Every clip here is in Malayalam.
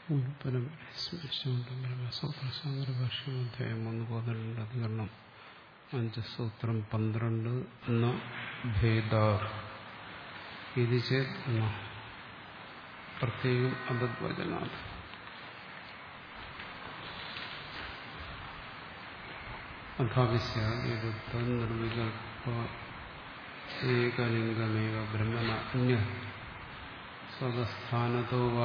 ഉൽപ്പന്നം സ്മരിച്ചുകൊണ്ട് ബ്രഹ്മസൂത്രസാഗരഭാഷ്യം അധ്യായം ഒന്ന് പന്ത്രണ്ട് അധികരണം അഞ്ച് സൂത്രം പന്ത്രണ്ട് എന്ന ഭേദാർ ഇത് ചേത് എന്ന പ്രത്യേകം അബദ്വചനാഥ് അഥാവിസ്യാദുക്ത നിർവികൽപ്പ ഏകലിംഗമേവ ബ്രഹ്മണ അന്യ സ്വതസ്ഥാനത്തോ വാ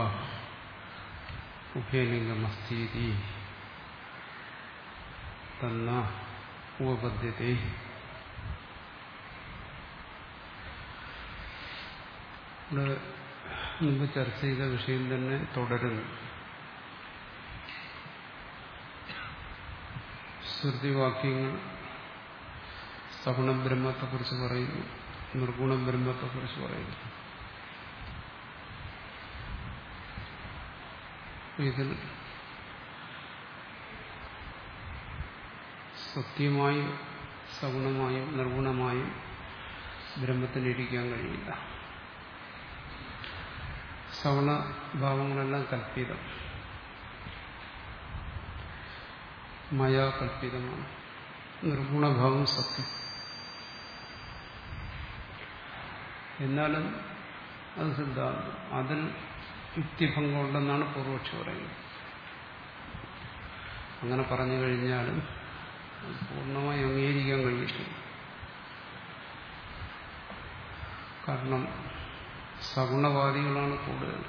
ഉഭയലിംഗമസ്തീതി തന്ന ഉപപദ്ധ്യത്തെ ഇവിടെ മുമ്പ് ചർച്ച ചെയ്ത വിഷയം തന്നെ തുടരുന്നു ശ്രുതിവാക്യങ്ങൾ സഗുണബ്രഹ്മത്തെക്കുറിച്ച് പറയുന്നു നിർഗുണബ്രഹ്മത്തെക്കുറിച്ച് പറയുന്നു ഇതിൽ സത്യമായും സഗുണമായും നിർഗുണമായും ബ്രഹ്മത്തിനിരിക്കാൻ കഴിയില്ല സഗുണഭാവങ്ങളെല്ലാം കൽപ്പിതം മയാ കൽപ്പിതമാണ് നിർഗുണഭാവം സത്യം എന്നാലും അത് സിദ്ധാന്തം അതിൽ യുക്തിഭംഗമുണ്ടെന്നാണ് പൂർവക്ഷി പറയുന്നത് അങ്ങനെ പറഞ്ഞു കഴിഞ്ഞാലും പൂർണ്ണമായി അംഗീകരിക്കാൻ കഴിയത്തില്ല കാരണം സഗുണവാദികളാണ് കൂടുതൽ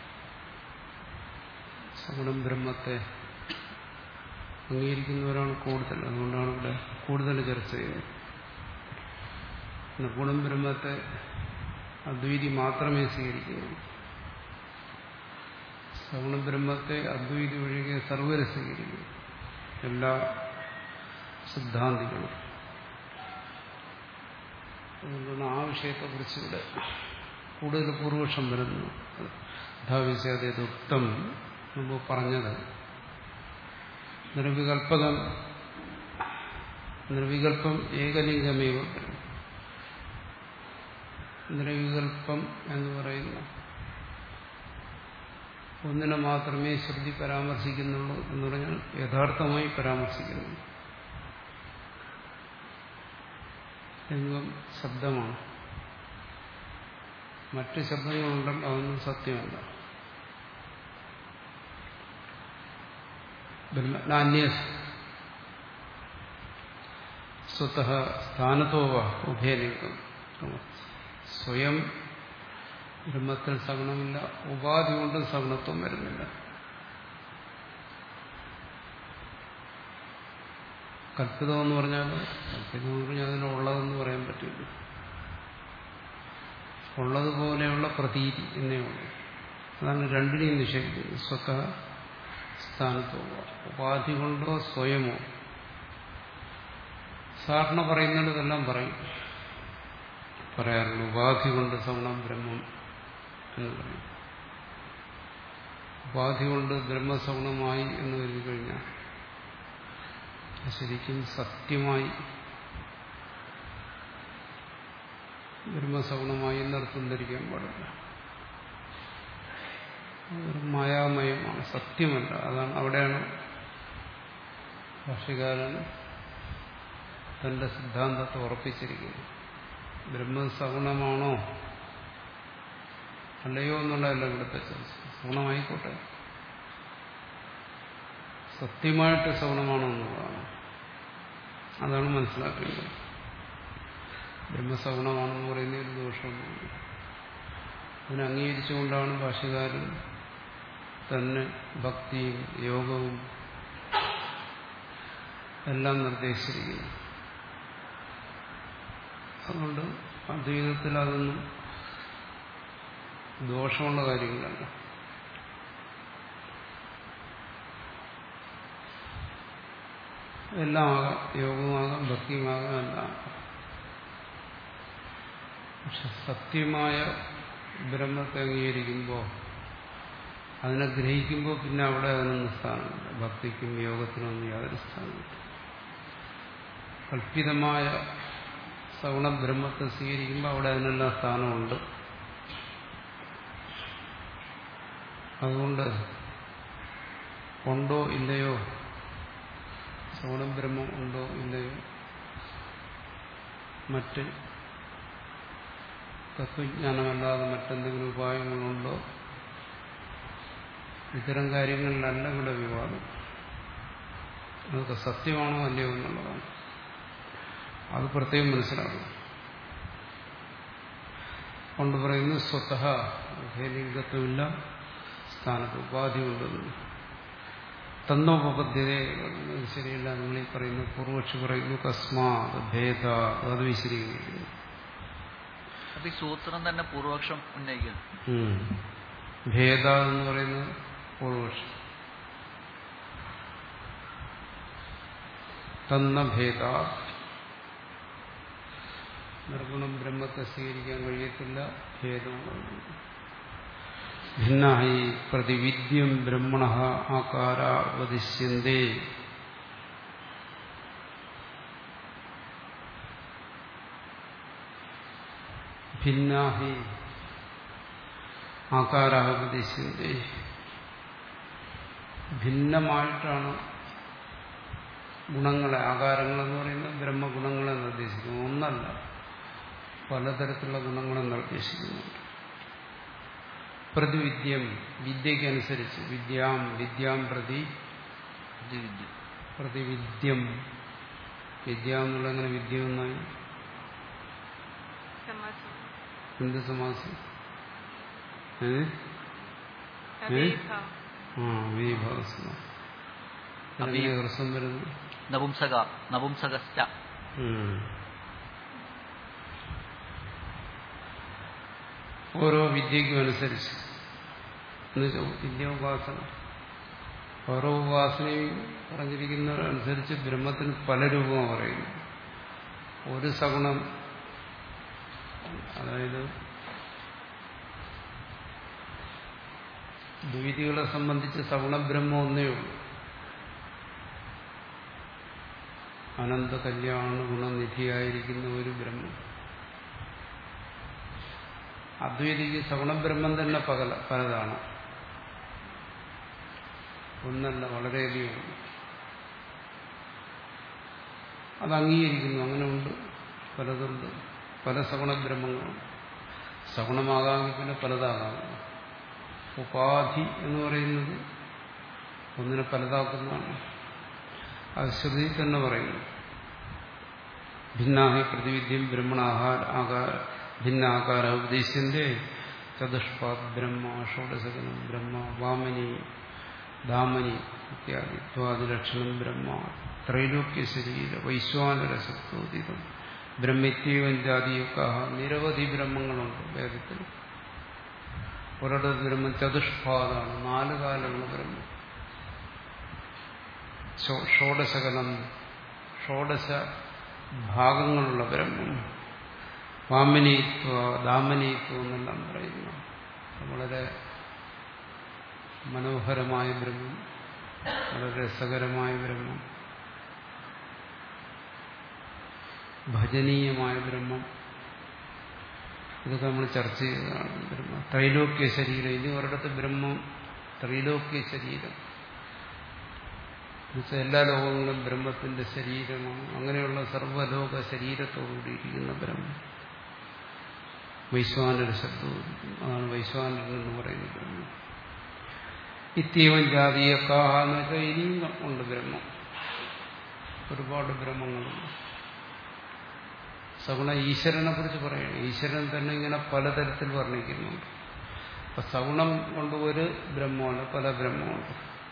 സഗുണം ബ്രഹ്മത്തെ അംഗീകരിക്കുന്നവരാണ് കൂടുതൽ അതുകൊണ്ടാണ് ഇവിടെ കൂടുതൽ ചർച്ച ചെയ്യുന്നത് നിർഗുണം ബ്രഹ്മത്തെ അദ്വൈതി മാത്രമേ സ്വീകരിക്കുന്നു സഗുണ ബ്രഹ്മത്തെ അദ്വൈതി ഒഴികെ സർവരെ സ്വീകരിക്കുന്നു എല്ലാ സിദ്ധാന്തികളും അതുകൊണ്ടാണ് ആ വിഷയത്തെക്കുറിച്ച് ഇവിടെ കൂടുതൽ പൂർവക്ഷം വരുന്നു യഥാവിശ്യാദുക്തം മുമ്പ് പറഞ്ഞത് നിർവികൽപകം നിർവികൽപ്പം ഏകലിംഗമേവ നിർവികൽപ്പം എന്ന് പറയുന്ന ഒന്നിനെ മാത്രമേ ശ്രുതി പരാമർശിക്കുന്നുള്ളൂ എന്ന് പറഞ്ഞാൽ യഥാർത്ഥമായി പരാമർശിക്കുന്നു ലിംഗം ശബ്ദമാണ് മറ്റ് ശബ്ദങ്ങളുണ്ടല്ലോ അതൊന്നും സത്യമല്ല ബ്രഹ്മജ്ഞാന്യ സ്വത സ്ഥാനത്തോവ ഉഭയലിംഗം സ്വയം ബ്രഹ്മത്തിൽ സഗുണമില്ല ഉപാധി കൊണ്ടും സഗുണത്വം വരുന്നില്ല കൽപ്പിതം എന്ന് പറഞ്ഞാൽ കൽപ്പിതം എന്ന് പറഞ്ഞാൽ അതിനുള്ളതെന്ന് പറയാൻ പറ്റില്ല ഉള്ളതുപോലെയുള്ള പ്രതീതി എന്നേ ഉള്ളൂ അതാണ് രണ്ടിനെയും നിഷേധിക്കുന്നത് സ്വത സ്ഥാനത്തോ ഉപാധി കൊണ്ടോ സ്വയമോ സാധാരണ പറയുന്നിടത്തെല്ലാം പറയും പറയാറുണ്ട് ഉപാധി കൊണ്ട് സഗുണം ബ്രഹ്മം എന്ന് പറയും ഉപാധി കൊണ്ട് ബ്രഹ്മസഗുണമായി എന്ന് കരുതി കഴിഞ്ഞാൽ ശരിക്കും സത്യമായി ബ്രഹ്മസഗുണമായി എന്നർത്ഥം ധരിക്കാൻ പാടില്ല ഒരു മായാമയമാണ് സത്യമല്ല അതാണ് അവിടെയാണ് ഭാഷ്യകാരൻ തന്റെ സിദ്ധാന്തത്തെ ഉറപ്പിച്ചിരിക്കുന്നത് ബ്രഹ്മസഗുണമാണോ അല്ലയോ എന്നുള്ളതല്ല ഇവിടുത്തെ ചർച്ച സഗുണമായിക്കോട്ടെ സത്യമായിട്ട് സഗുണമാണോ എന്നുള്ളതാണ് അതാണ് മനസ്സിലാക്കേണ്ടത് ബ്രഹ്മസഗുണമാണെന്ന് പറയുന്നതിൽ ദോഷമൊന്നുമില്ല അതിനെ അംഗീകരിച്ചുകൊണ്ടാണ് ഭാഷകാരൻ തന്നെ ഭക്തിയും യോഗവും എല്ലാം നിർദ്ദേശിച്ചിരിക്കുന്നത് അതുകൊണ്ട് അദ്വൈതത്തിൽ അതൊന്നും ദോഷമുള്ള കാര്യങ്ങളല്ല എല്ലാം ആകാം യോഗമാകാം ഭക്തിയുമാകാം എല്ലാം പക്ഷെ സത്യമായ ബ്രഹ്മത്തെ അംഗീകരിക്കുമ്പോൾ അതിനെ ഗ്രഹിക്കുമ്പോൾ പിന്നെ അവിടെ അതിനൊന്നും സ്ഥാനമില്ല ഭക്തിക്കും യോഗത്തിനൊന്നും യാതൊരു സ്ഥാനമില്ല കൽപ്പിതമായ സഗുണബ്രഹ്മത്തെ സ്വീകരിക്കുമ്പോൾ അവിടെ അതിനെല്ലാം സ്ഥാനമുണ്ട് അതുകൊണ്ട് ഉണ്ടോ ഇല്ലയോ സഗുണം ബ്രഹ്മം ഉണ്ടോ ഇല്ലയോ മറ്റ് തത്വജ്ഞാനമല്ലാതെ മറ്റെന്തെങ്കിലും ഉപായങ്ങളുണ്ടോ ഇത്തരം കാര്യങ്ങളിലല്ല ഇവിടെ വിവാദം അതൊക്കെ സത്യമാണോ അല്ലയോ എന്നുള്ളതാണ് അത് പ്രത്യേകം മനസ്സിലാക്കണം കൊണ്ട് പറയുന്നു സ്വതഹ ഭേദലിംഗത്വമില്ല സ്ഥാനത്ത് ഉപാധിയുണ്ടെന്ന് തന്നോപപദ്ധ്യത ശരിയല്ല നിങ്ങൾ ഈ പറയുന്നു പൂർവക്ഷി പറയുന്നു കസ്മാത് ഭേദ അത് വിശദീകരിക്കുന്നു അപ്പൊ ഈ സൂത്രം തന്നെ പൂർവപക്ഷം ഉന്നയിക്കുന്നു ഉം. ഭേദ എന്ന് പറയുന്നത് പൂർവക്ഷി തന്ന ഭേദ നിർഗുണം ബ്രഹ്മത്തെ സ്വീകരിക്കാൻ കഴിയത്തില്ല ഭേദമാണ് ഭിന്നായി പ്രതിവിദ്യം ബ്രഹ്മണ ആകാര വദിഷ്യന്തേ ഭിന്നാഹി ആകാരാഹ വദിഷ്യന്തേ ഭിന്നമായിട്ടാണ് ഗുണങ്ങളെ ആകാരങ്ങളെന്ന് പറയുന്നത് ബ്രഹ്മഗുണങ്ങളെ നിർദ്ദേശിക്കുന്നു ഒന്നല്ല പലതരത്തിലുള്ള ഗുണങ്ങളെ നിർദ്ദേശിക്കുന്നുണ്ട് പ്രതിവിദ്യം വിദ്യക്കനുസരിച്ച് വിദ്യാം വിദ്യാം പ്രതി ഇത് വിദ്യ പ്രതിവിദ്യം വിദ്യ എന്നുള്ള എങ്ങനെ വിദ്യ എന്നായി സമാസം എന്ത് സമാസം ഏ അവീഭാവം ആ വിഭാഗസമാസം അതിലെങ്ങനെ ഹ്രസ്വം വരുന്നു നപുംസക നപുംസകശ്ച ഉം. ഓരോ വിദ്യയ്ക്കും അനുസരിച്ച് എന്നുവെച്ചാൽ വിദ്യോപാസന ഓരോ ഉപാസനയും പറഞ്ഞിരിക്കുന്നതനുസരിച്ച് ബ്രഹ്മത്തിന് പല രൂപമാണ് പറയുന്നത് ഒരു സഗുണം അതായത് ദ്വൈതികളെ സംബന്ധിച്ച് സഗുണബ്രഹ്മം ഒന്നേ ഉള്ളൂ അനന്ത കല്യാണ ഗുണനിധിയായിരിക്കുന്ന ഒരു ബ്രഹ്മം അദ്വൈതിക്ക് സഗുണബ്രഹ്മം തന്നെ പകല പലതാണ് ഒന്നല്ല വളരെയധികം ഉണ്ട്. അത് അംഗീകരിക്കുന്നു അങ്ങനെ ഉണ്ട് പലതുണ്ട് പല സഗുണബ്രഹ്മങ്ങളുണ്ട് സഗുണമാകാമെങ്കിൽ പിന്നെ പലതാകാം ഉപാധി എന്ന് പറയുന്നത് ഒന്നിനെ പലതാക്കുന്നതാണ് അത് ശ്രുതി തന്നെ പറയുന്നു ഭിന്നാഹി പ്രതിവിദ്യം ബ്രഹ്മണാഹാര ആകാര ഭിന്ന ആകാര ഉപദേശിന്റെ ചതുഷ്പാദ് ബ്രഹ്മ ഷോഡശകനം ബ്രഹ്മ വാമനി ദാമനി ഇത്യാദി ദ്വാദിലക്ഷണം ബ്രഹ്മ ത്രൈലോക്യ ശരീര വൈശ്വാനര സത്വോദിതം ബ്രഹ്മിത്യവൻ ജാതിയൊക്കെ നിരവധി ബ്രഹ്മങ്ങളുണ്ട് വേദത്തിൽ ഒരിടത്ത് ബ്രഹ്മം ചതുഷ്പാദാണ് നാല് കാലമുള്ള ബ്രഹ്മം ഷോ- ഷോഡശകലം ഷോഡശ ഭാഗങ്ങളുള്ള ബ്രഹ്മം വാമനീത്വ ദാമനീത്വം എന്നെല്ലാം പറയുന്നു വളരെ മനോഹരമായ ബ്രഹ്മം വളരെ രസകരമായ ബ്രഹ്മം ഭജനീയമായ ബ്രഹ്മം ഇതൊക്കെ നമ്മൾ ചർച്ച ചെയ്തതാണ് ബ്രഹ്മ ത്രൈലോക്യ ശരീരം ഇനി ഒരിടത്ത് ബ്രഹ്മം ത്രൈലോക്യ ശരീരം എന്നുവെച്ചാൽ എല്ലാ ലോകങ്ങളും ബ്രഹ്മത്തിന്റെ ശരീരമാണ് അങ്ങനെയുള്ള സർവ്വലോക ശരീരത്തോടുകൂടിയിരിക്കുന്ന ബ്രഹ്മം വൈശ്വാനര ശബ്ദവും അതാണ് വൈശ്വാനരൻ എന്ന് പറയുന്ന ബ്രഹ്മം ഇത്യവൻ ജാതീയക്കാഹ എന്ന് വെച്ചാൽ ഇനിയും ഉണ്ട് ബ്രഹ്മം ഒരുപാട് ബ്രഹ്മങ്ങളുണ്ട് സഗുണ ഈശ്വരനെ കുറിച്ച് പറയണം ഈശ്വരൻ തന്നെ ഇങ്ങനെ പലതരത്തിൽ വർണ്ണിക്കുന്നുണ്ട് അപ്പൊ സഗുണം കൊണ്ട് ഒരു ബ്രഹ്മമല്ല പല ബ്രഹ്മമുണ്ട്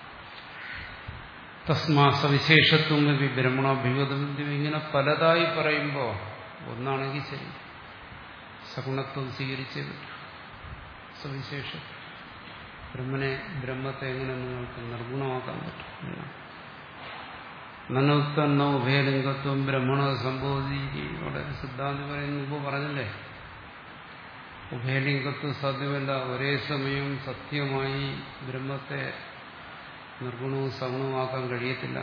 തസ്മാ സവിശേഷത്വം വി ബ്രഹ്മണോഭിഗതം ഇങ്ങനെ പലതായി പറയുമ്പോൾ ഒന്നാണെങ്കിൽ ശരി സഗുണത്വം സ്വീകരിച്ചേ പറ്റൂ സവിശേഷം ബ്രഹ്മനെ ബ്രഹ്മത്തെ എങ്ങനെ നിങ്ങൾക്ക് നിർഗുണമാക്കാൻ പറ്റും എന്നാണ് നനുത്തന്നോ ഉഭയലിംഗത്വം ബ്രഹ്മണ സംബോധി ഇവിടെ സിദ്ധാന്തി പറയുന്ന മുമ്പ് പറഞ്ഞല്ലേ ഉഭയലിംഗത്വം സാധ്യമല്ല ഒരേ സമയം സത്യമായി ബ്രഹ്മത്തെ നിർഗുണവും സഗുണവുമാക്കാൻ കഴിയത്തില്ല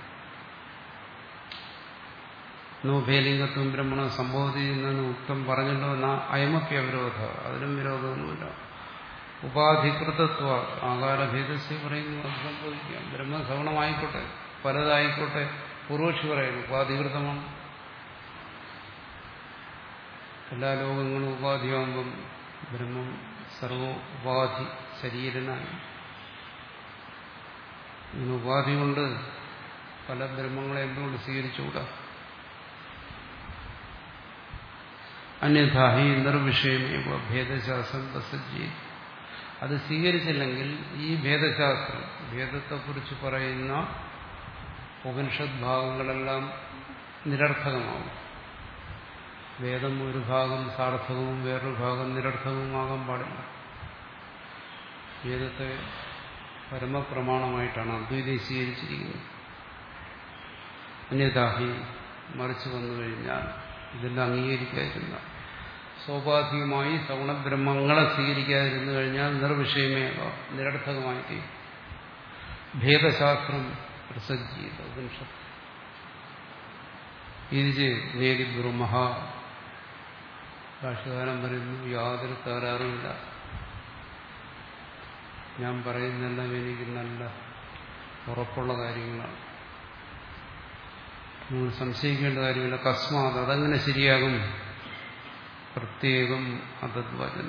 ഉഭയലിംഗത്വം ബ്രഹ്മണ സംബോധി എന്നതിന് ഉക്തം പറഞ്ഞല്ലോ എന്നാ അയമപ്യ വിരോധ അതിലും വിരോധമൊന്നുമില്ല ഉപാധികൃതത്വ ആകാരഭേദസ്യ പറയുന്നു അത് സംഭവിക്കാം ബ്രഹ്മസഗുണമായിക്കോട്ടെ പലതായിക്കോട്ടെ പൂർവക്ഷി പറയുന്നു ഉപാധികൃതമാണ് എല്ലാ ലോകങ്ങളും ഉപാധിയാകുമ്പം ബ്രഹ്മം സർവ ഉപാധി ശരീരനായി ഇങ്ങനെ ഉപാധി കൊണ്ട് പല ബ്രഹ്മങ്ങളെ എന്തുകൊണ്ട് സ്വീകരിച്ചുകൂടാ അന്യഥാഹി നിർവിഷയമേവ ഭേദശാസ്ത്രം പ്രസജ്ജി അത് സ്വീകരിച്ചില്ലെങ്കിൽ ഈ ഭേദശാസ്ത്രം ഭേദത്തെക്കുറിച്ച് പറയുന്ന ഉപനിഷത് ഭാഗങ്ങളെല്ലാം നിരർത്ഥകമാവും വേദം ഒരു ഭാഗം സാർത്ഥകവും വേറൊരു ഭാഗം നിരർത്ഥകവുമാകാൻ പാടില്ല വേദത്തെ പരമപ്രമാണമായിട്ടാണ് അദ്വൈതം സ്വീകരിച്ചിരിക്കുന്നത് അന്യതാഹി മറിച്ചു വന്നു കഴിഞ്ഞാൽ ഇതെല്ലാം അംഗീകരിക്കാതിരുന്ന സ്വാഭാവികമായി സഗുണബ്രഹ്മങ്ങളെ സ്വീകരിക്കാതിരുന്നു കഴിഞ്ഞാൽ നിർവിഷയമേ നിരർത്ഥകമായി തീരും ഭേദശാസ്ത്രം പ്രസജ്ജീത ഉപനിഷത്ത് ഇത് നേരി ബ്രഹ്മ ഭാഷകാരൻ പറയുന്നു യാതൊരു തകരാറുമില്ല ഞാൻ പറയുന്നെല്ലാം എനിക്ക് നല്ല ഉറപ്പുള്ള കാര്യങ്ങളാണ് നിങ്ങൾ സംശയിക്കേണ്ട കാര്യമില്ല കസ്മാത് അതെങ്ങനെ ശരിയാകും പ്രത്യേകം അതദ്വചന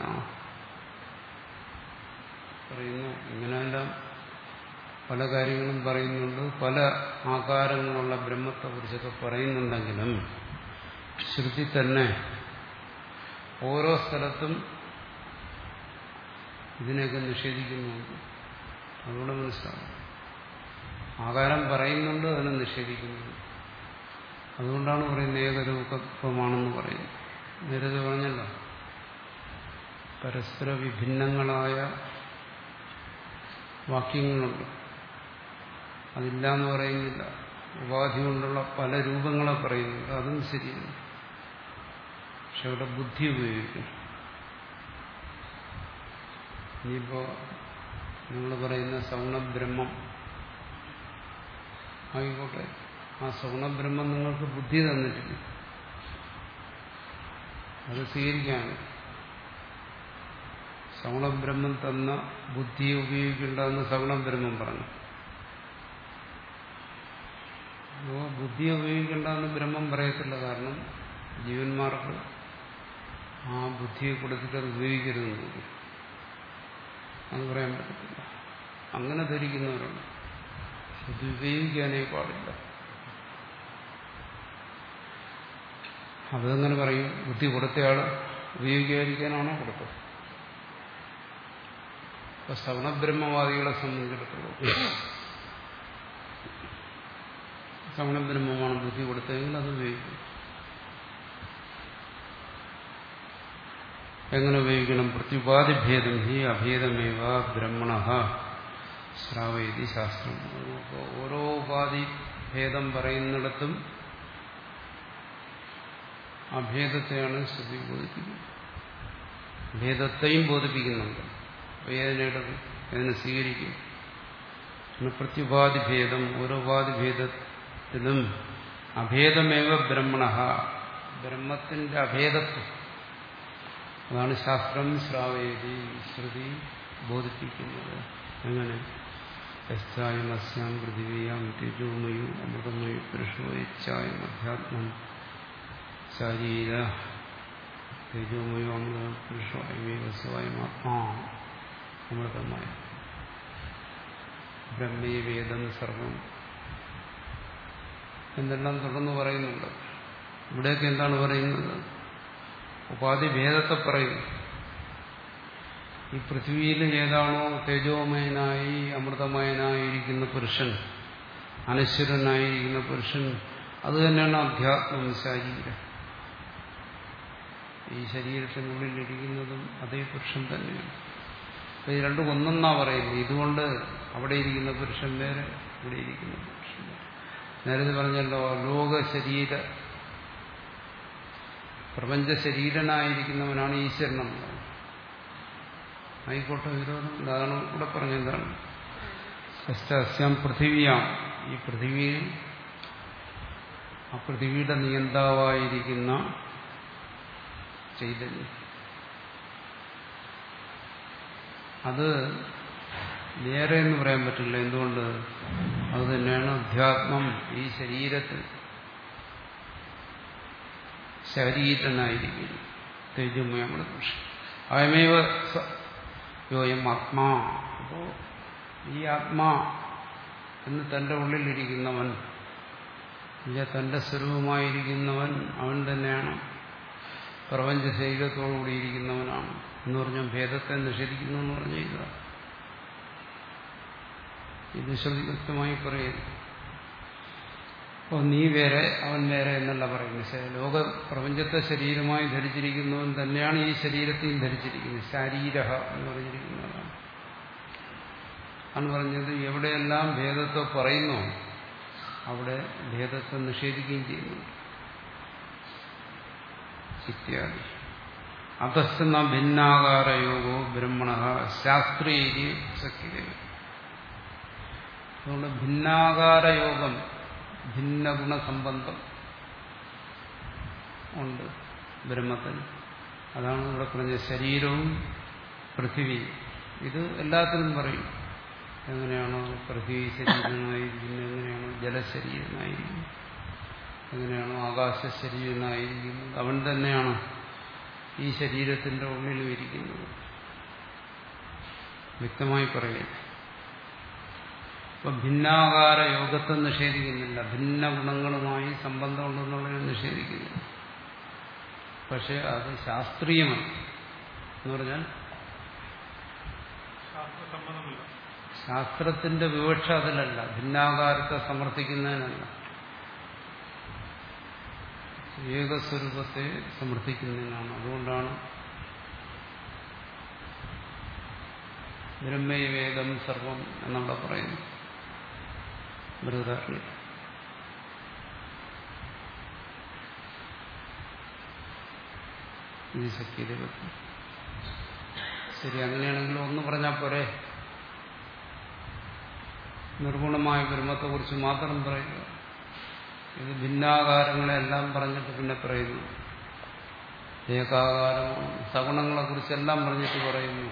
പറയുന്നു ഇങ്ങനെയെല്ലാം പല കാര്യങ്ങളും പറയുന്നുണ്ട് പല ആകാരങ്ങളുള്ള ബ്രഹ്മത്തെക്കുറിച്ചൊക്കെ പറയുന്നുണ്ടെങ്കിലും ശ്രുതി തന്നെ ഓരോ സ്ഥലത്തും ഇതിനെയൊക്കെ നിഷേധിക്കുന്നുണ്ട് അതുകൊണ്ട് മനസ്സിലാവും ആകാരം പറയുന്നുണ്ട് അതിനെ നിഷേധിക്കുന്നുണ്ട് അതുകൊണ്ടാണ് പറയുന്നത് ഏകരൂപത്വമാണെന്ന് പറയുന്നത് നേരത്തെ പറഞ്ഞല്ലോ പരസ്പര വിഭിന്നങ്ങളായ വാക്യങ്ങളുണ്ട് അതില്ല എന്ന് പറയുന്നില്ല ഉപാധി കൊണ്ടുള്ള പല രൂപങ്ങളെ പറയുന്നുണ്ട് അതും ശരിയാണ് പക്ഷെ അവിടെ ബുദ്ധി ഉപയോഗിക്കും ഇനിയിപ്പോ നിങ്ങൾ പറയുന്ന സൗണബ്രഹ്മം ആയിക്കോട്ടെ ആ സൗണബ്രഹ്മം നിങ്ങൾക്ക് ബുദ്ധി തന്നിട്ടില്ല അത് സ്വീകരിക്കാണ് സൗണബ്രഹ്മം തന്ന ബുദ്ധിയെ ഉപയോഗിക്കേണ്ടെന്ന് സൗണബ്രഹ്മം പറഞ്ഞു അപ്പോൾ ബുദ്ധിയെ ഉപയോഗിക്കേണ്ടെന്ന് ബ്രഹ്മം പറയത്തില്ല കാരണം ജീവന്മാർക്ക് ആ ബുദ്ധിയെ കൊടുത്തിട്ട് അത് ഉപയോഗിക്കരുതെന്ന് അത് പറയാൻ പറ്റത്തില്ല അങ്ങനെ ധരിക്കുന്നവരുണ്ട് ഇത് ഉപയോഗിക്കാനേ പാടില്ല അതെങ്ങനെ പറയും ബുദ്ധി കൊടുത്തയാൾ ഉപയോഗിക്കാതിരിക്കാനാണോ കൊടുത്തത് ഇപ്പൊ സവണബ്രഹ്മവാദികളെ സംബന്ധിച്ചിടത്തോളം സവണബ്രഹ്മമാണ് ബുദ്ധി കൊടുത്തതെങ്കിൽ അത് ഉപയോഗിക്കും എങ്ങനെ ഉപയോഗിക്കണം പ്രത്യുപാധിഭേദം ഹി അഭേദമേവ ബ്രഹ്മണ ശ്രാവയതി ശാസ്ത്രം അപ്പോൾ ഓരോ ഉപാധി ഭേദം പറയുന്നിടത്തും അഭേദത്തെയാണ് ശ്രുതി ബോധിപ്പിക്കുന്നത് ഭേദത്തെയും ബോധിപ്പിക്കുന്നുണ്ട് വേദനയുടെ അതിനെ സ്വീകരിക്കും പ്രത്യുപാധിഭേദം ഓരോ ഉപാധിഭേദത്തിലും അഭേദമേവ ബ്രഹ്മണ ബ്രഹ്മത്തിന്റെ അഭേദത്വം അതാണ് ശാസ്ത്രം ശ്രാവേദി ശ്രുതി ബോധിപ്പിക്കുന്നത് എങ്ങനെ യശ്ചായം അസ്യാം പൃഥിവിയാം തേജോമയോ അമൃതമയോ പുരുഷോ യച്ചായം അധ്യാത്മം ശാരീര തേജോമയോ അമൃത പുരുഷോ അയമേവസ്വായം ആത്മാ അമൃതമായ ബ്രഹ്മേ വേദം സർവം എന്തെല്ലാം തുടർന്ന് പറയുന്നുണ്ട് ഇവിടെയൊക്കെ എന്താണ് പറയുന്നത് ഉപാധി ഭേദത്തെ പറയും ഈ പൃഥ്വിയിൽ ഏതാണോ തേജോമയനായി അമൃതമയനായിരിക്കുന്ന പുരുഷൻ അനശ്വരനായിരിക്കുന്ന പുരുഷൻ അത് തന്നെയാണ് അധ്യാത്മം ശരീരം ഈ ശരീരത്തിനുള്ളിൽ ഇരിക്കുന്നതും അതേ പുരുഷൻ തന്നെയാണ് അപ്പൊ ഇത് രണ്ടും ഒന്നെന്നാ പറയുന്നത് ഇതുകൊണ്ട് അവിടെ ഇരിക്കുന്ന പുരുഷൻ വേറെ ഇവിടെ ഇരിക്കുന്ന പുരുഷൻ വേറെ നേരത്തെ പറഞ്ഞല്ലോ ലോക ശരീര പ്രപഞ്ച ശരീരനായിരിക്കുന്നവനാണ് ഈശ്വരനെന്ന് പറയുന്നത് ആയിക്കോട്ടെ വിരോധം അതാണ് ഇവിടെ പറഞ്ഞെന്താണ് അസ്യാം പൃഥിവിയാം ഈ പൃഥിവിയിൽ ആ പൃഥിവിയുടെ നിയന്താവായിരിക്കുന്ന ചൈതന്യം അത് വേറെ എന്ന് പറയാൻ പറ്റില്ല എന്തുകൊണ്ട് അത് തന്നെയാണ് അധ്യാത്മം ഈ ശരീരത്തിൽ ശരീരനായിരിക്കുന്നു തേജമയമാണ് ദോഷം അയമേവ സ- യോയം ആത്മാ അപ്പോ ഈ ആത്മാ എന്ന് തന്റെ ഉള്ളിലിരിക്കുന്നവൻ ഇല്ല തന്റെ സ്വരൂപമായിരിക്കുന്നവൻ അവൻ തന്നെയാണ് പ്രപഞ്ച ശരീരത്തോടുകൂടി ഇരിക്കുന്നവനാണ് എന്ന് പറഞ്ഞാൽ ഭേദത്തെ നിഷേധിക്കുന്നു എന്ന് പറഞ്ഞു ഇല്ല ഇത് ശ്രുതി വ്യക്തമായി പറയുന്നു അപ്പോൾ നീ വേറെ അവൻ വേറെ എന്നല്ല പറയുന്നത് ശ- ലോക പ്രപഞ്ചത്തെ ശരീരമായി ധരിച്ചിരിക്കുന്നവൻ തന്നെയാണ് ഈ ശരീരത്തെയും ധരിച്ചിരിക്കുന്നത് ശാരീര എന്ന് പറഞ്ഞിരിക്കുന്നതാണ് ആണ് പറഞ്ഞത് എവിടെയെല്ലാം ഭേദത്തെ പറയുന്നു അവിടെ ഭേദത്തെ നിഷേധിക്കുകയും ചെയ്യുന്നുണ്ട് ഇത്യാദി അധസ്ഥന ഭിന്നാകാരയോഗോ ബ്രഹ്മണ ശാസ്ത്രീയ സഖ്യത അതുകൊണ്ട് ഭിന്നാകാരയോഗം ഭിന്ന ഗുണസംബന്ധം ഉണ്ട് ബ്രഹ്മത്തിന് അതാണ് ഇവിടെ പറഞ്ഞ ശരീരവും പൃഥിവി ഇത് എല്ലാത്തിനും പറയും എങ്ങനെയാണോ പൃഥ്വി ശരീരനായിരിക്കുന്നത് എങ്ങനെയാണോ ജലശരീരനായിരിക്കുന്നത് എങ്ങനെയാണോ ആകാശ ശരീരനായിരിക്കുന്നത് അവൻ തന്നെയാണ് ഈ ശരീരത്തിന്റെ ഉള്ളിലും ഇരിക്കുന്നത് വ്യക്തമായി പറയുക അപ്പൊ ഭിന്നാകാര യോഗത്തെ നിഷേധിക്കുന്നില്ല ഭിന്ന ഗുണങ്ങളുമായി സംബന്ധമുണ്ടെന്നുള്ളത് നിഷേധിക്കുന്നില്ല പക്ഷെ അത് ശാസ്ത്രീയമാണ് എന്ന് പറഞ്ഞാൽ ശാസ്ത്രസമ്മതമല്ല ശാസ്ത്രത്തിന്റെ വിവക്ഷ അതിലല്ല ഭിന്നാകാരത്തെ സമർത്ഥിക്കുന്നതിനല്ല ഏകസ്വരൂപത്തെ സമർത്ഥിക്കുന്നതിനാണ് അതുകൊണ്ടാണ് ബ്രഹ്മവേദം സർവം എന്നവിടെ പറയുന്നു ബൃഹദാരണ്യ ഇത് ശക്തിയുടെ പറ്റി ശരി അങ്ങനെയാണെങ്കിൽ ഒന്ന് പറഞ്ഞാൽ പോരെ നിർഗുണമായ ബ്രഹ്മത്തെക്കുറിച്ച് മാത്രം പറയുക ഇത് ഭിന്നാകാരങ്ങളെല്ലാം പറഞ്ഞിട്ട് പിന്നെ പറയുന്നു ഏകാകാരമാണ് സഗുണങ്ങളെക്കുറിച്ചെല്ലാം പറഞ്ഞിട്ട് പറയുന്നു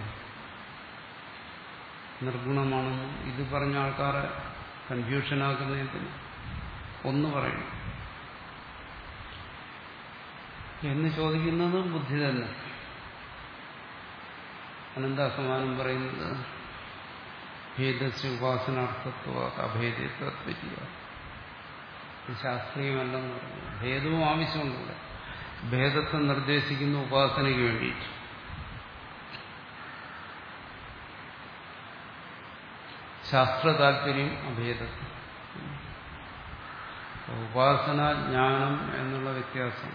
നിർഗുണമാണെന്ന് ഇത് പറഞ്ഞ ആൾക്കാരെ കൺഫ്യൂഷനാക്കുന്നതിന് ഒന്ന് പറയണം എന്ന് ചോദിക്കുന്നത് ബുദ്ധി തന്നെ അനന്താ സമാനം പറയുന്നത് ഭേദസ് ഉപാസനാർത്ഥത്വ അഭേദത്വ ശാസ്ത്രീയമല്ലെന്ന് പറഞ്ഞു ഭേദവും ആവശ്യമുണ്ട് ഇവിടെ ഭേദത്തെ നിർദ്ദേശിക്കുന്ന ഉപാസനയ്ക്ക് വേണ്ടിയിട്ട് ശാസ്ത്ര താല്പര്യം അഭേദത്വം ഉപാസന ജ്ഞാനം എന്നുള്ള വ്യത്യാസം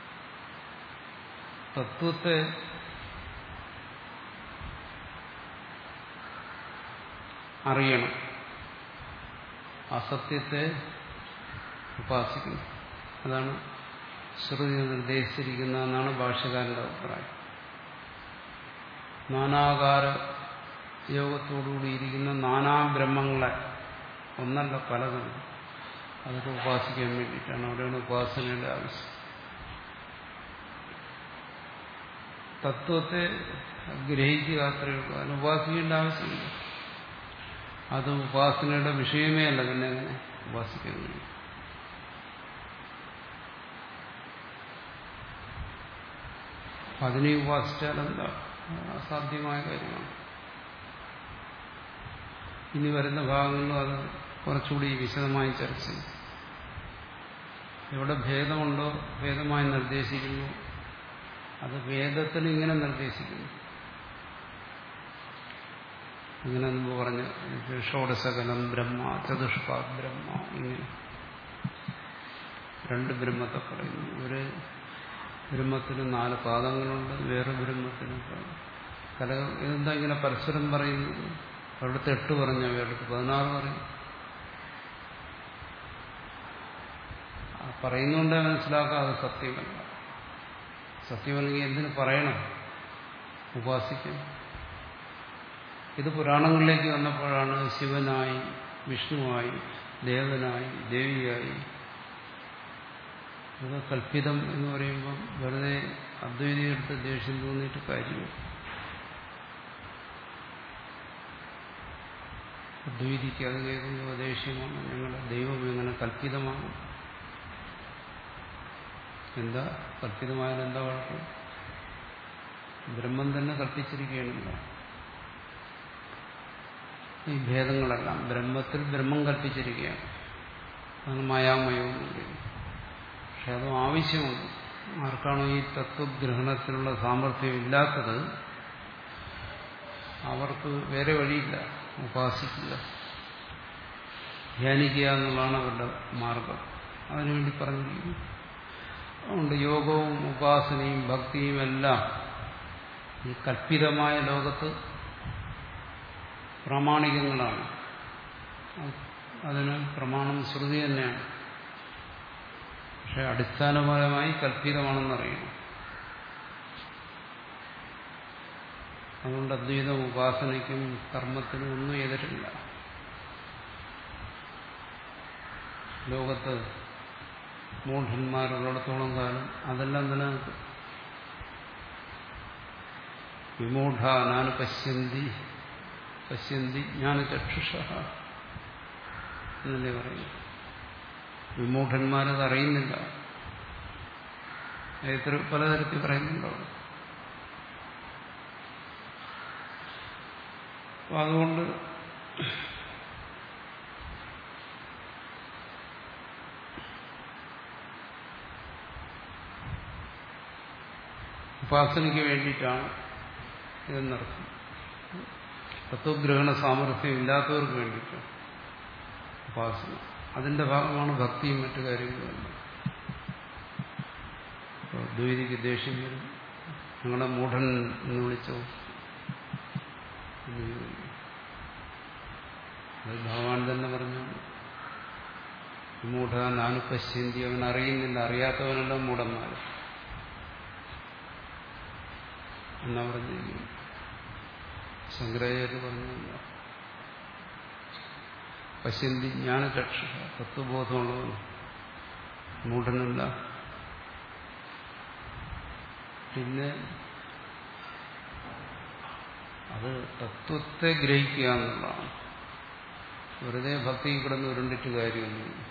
തത്വത്തെ അറിയണം അസത്യത്തെ ഉപാസിക്കണം അതാണ് ശ്രുതി നിർദ്ദേശിച്ചിരിക്കുന്നതെന്നാണ് ഭാഷ്യകാരന്റെ അഭിപ്രായം നാനാകാര യോഗത്തോടുകൂടിയിരിക്കുന്ന നാനാ ബ്രഹ്മങ്ങളെ ഒന്നല്ല പലതുണ്ട് അതൊക്കെ ഉപാസിക്കാൻ വേണ്ടിയിട്ടാണ് അവിടെയാണ് ഉപാസനയുടെ ആവശ്യം തത്വത്തെ ഗ്രഹിക്കുക അത്രയേ ഉള്ളൂ അതിന് ഉപാസിക്കേണ്ട ആവശ്യമില്ല അത് ഉപാസനയുടെ വിഷയമേ അല്ല പിന്നെ എങ്ങനെ ഉപാസിക്കാൻ കഴിയും അതിനെ ഉപാസിച്ചാൽ എന്താ അസാധ്യമായ കാര്യമാണ് ഇനി വരുന്ന ഭാഗങ്ങളിലും അത് കുറച്ചുകൂടി വിശദമായി ചർച്ച ചെയ്യും എവിടെ ഭേദമുണ്ടോ ഭേദമായി നിർദ്ദേശിക്കുന്നു അത് വേദത്തിന് ഇങ്ങനെ നിർദ്ദേശിക്കുന്നു ഇങ്ങനെ മുമ്പ് പറഞ്ഞ ഷോഡശകലം ബ്രഹ്മ ചതുഷ്പാ ബ്രഹ്മ ഇങ്ങനെ രണ്ട് ബ്രഹ്മത്തെ പറയുന്നു ഒരു ബ്രഹ്മത്തിന് നാല് പാദങ്ങളുണ്ട് വേറെ ബ്രഹ്മത്തിന് കല ഇതെന്താ ഇങ്ങനെ പരസ്പരം പറയുന്നത് അവിടുത്തെ എട്ട് പറഞ്ഞ വേറെടുത്ത് പതിനാറ് പറയും ആ പറയുന്നുണ്ടേ മനസ്സിലാക്കാം അത് സത്യമല്ല സത്യമല്ലെങ്കിൽ എന്തിനു പറയണം ഉപാസിക്കാൻ ഇത് പുരാണങ്ങളിലേക്ക് വന്നപ്പോഴാണ് ശിവനായി വിഷ്ണുവായി ദേവനായി ദേവിയായി ഇത് കൽപ്പിതം എന്ന് പറയുമ്പം വെറുതെ അദ്വൈതിയെടുത്ത് ദേഷ്യം തോന്നിയിട്ട് കാര്യമില്ല അദ്വൈതിക്ക് അത് കേൾക്കുമ്പോൾ ദേഷ്യമാണ് ഞങ്ങളുടെ ദൈവം എങ്ങനെ കല്പിതമാണ് എന്താ കല്പിതമായാലും എന്താ കുഴപ്പം ബ്രഹ്മം തന്നെ കൽപ്പിച്ചിരിക്കുകയാണല്ലോ ഈ ഭേദങ്ങളെല്ലാം ബ്രഹ്മത്തിൽ ബ്രഹ്മം കൽപ്പിച്ചിരിക്കുകയാണ് അതാണ് മായാമയവും പക്ഷെ അതും ആവശ്യമുണ്ട് ആർക്കാണോ ഈ തത്വഗ്രഹണത്തിനുള്ള സാമർഥ്യം ഇല്ലാത്തത് അവർക്ക് വേറെ വഴിയില്ല ഉപാസിക്കുക ധ്യാനിക്കുക എന്നുള്ളതാണ് അവരുടെ മാർഗം അതിനുവേണ്ടി പറഞ്ഞിരിക്കുന്നു അതുകൊണ്ട് യോഗവും ഉപാസനയും ഭക്തിയും എല്ലാം ഈ കൽപ്പിതമായ ലോകത്ത് പ്രാമാണികങ്ങളാണ് അതിന് പ്രമാണം ശ്രുതി തന്നെയാണ് പക്ഷെ അടിസ്ഥാനപരമായി കൽപ്പിതമാണെന്നറിയണം അതുകൊണ്ട് അദ്വൈതം ഉപാസനയ്ക്കും കർമ്മത്തിനും ഒന്നും എതിരില്ല ലോകത്ത് മൂഢന്മാരുള്ളിടത്തോളം കാലം അതെല്ലാം നിലനിൽക്കും വിമൂഢ നാന് പശ്യന്തി പശ്യന്തി ജ്ഞാനചക്ഷുഷ എന്നല്ലേ പറയുന്നു വിമൂഢന്മാരത് അറിയുന്നില്ല എത്ര പലതരത്തിൽ പറയുന്നുണ്ടോ അപ്പൊ അതുകൊണ്ട് ഉപാസനയ്ക്ക് വേണ്ടിയിട്ടാണ് ഇതെന്നർത്ഥം തത്വഗ്രഹണ സാമർഥ്യം ഇല്ലാത്തവർക്ക് വേണ്ടിയിട്ടാണ് ഉപാസന അതിന്റെ ഭാഗമാണ് ഭക്തിയും മറ്റു കാര്യങ്ങളും ദ്വൈതിക്ക് ദേഷ്യം വരും ഞങ്ങളെ മൂഢൻ എന്ന് വിളിച്ചോ എന്ന് ചോദിക്കും. അത് ഭഗവാൻ തന്നെ പറഞ്ഞു മൂഢ നാനുപശ്യന്തി അവൻ അറിയുന്നില്ല അറിയാത്തവനെല്ലാം മൂഢന്മാർ എന്നാ പറഞ്ഞിരിക്കുന്നു ശങ്കരാചാര്യ പറഞ്ഞില്ല പശ്യന്തി ജ്ഞാനചക്ഷ തത്വബോധമുള്ളവൻ മൂഢനല്ല പിന്നെ അത് തത്വത്തെ ഗ്രഹിക്കുക എന്നുള്ളതാണ് വെറുതെ ഭക്തി കിടന്ന് ഉരുണ്ടിട്ട് കാര്യമൊന്നുമില്ല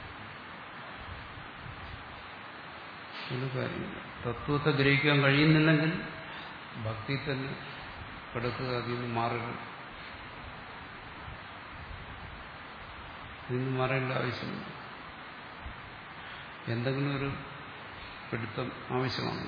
ഒരു കാര്യമില്ല തത്വത്തെ ഗ്രഹിക്കാൻ കഴിയുന്നില്ലെങ്കിൽ ഭക്തി തന്നെ കിടക്കുക അതിൽ നിന്ന് മാറരുത് ഇതിൽ നിന്ന് മാറേണ്ട ആവശ്യമില്ല എന്തെങ്കിലും ഒരു പിടുത്തം ആവശ്യമാണ്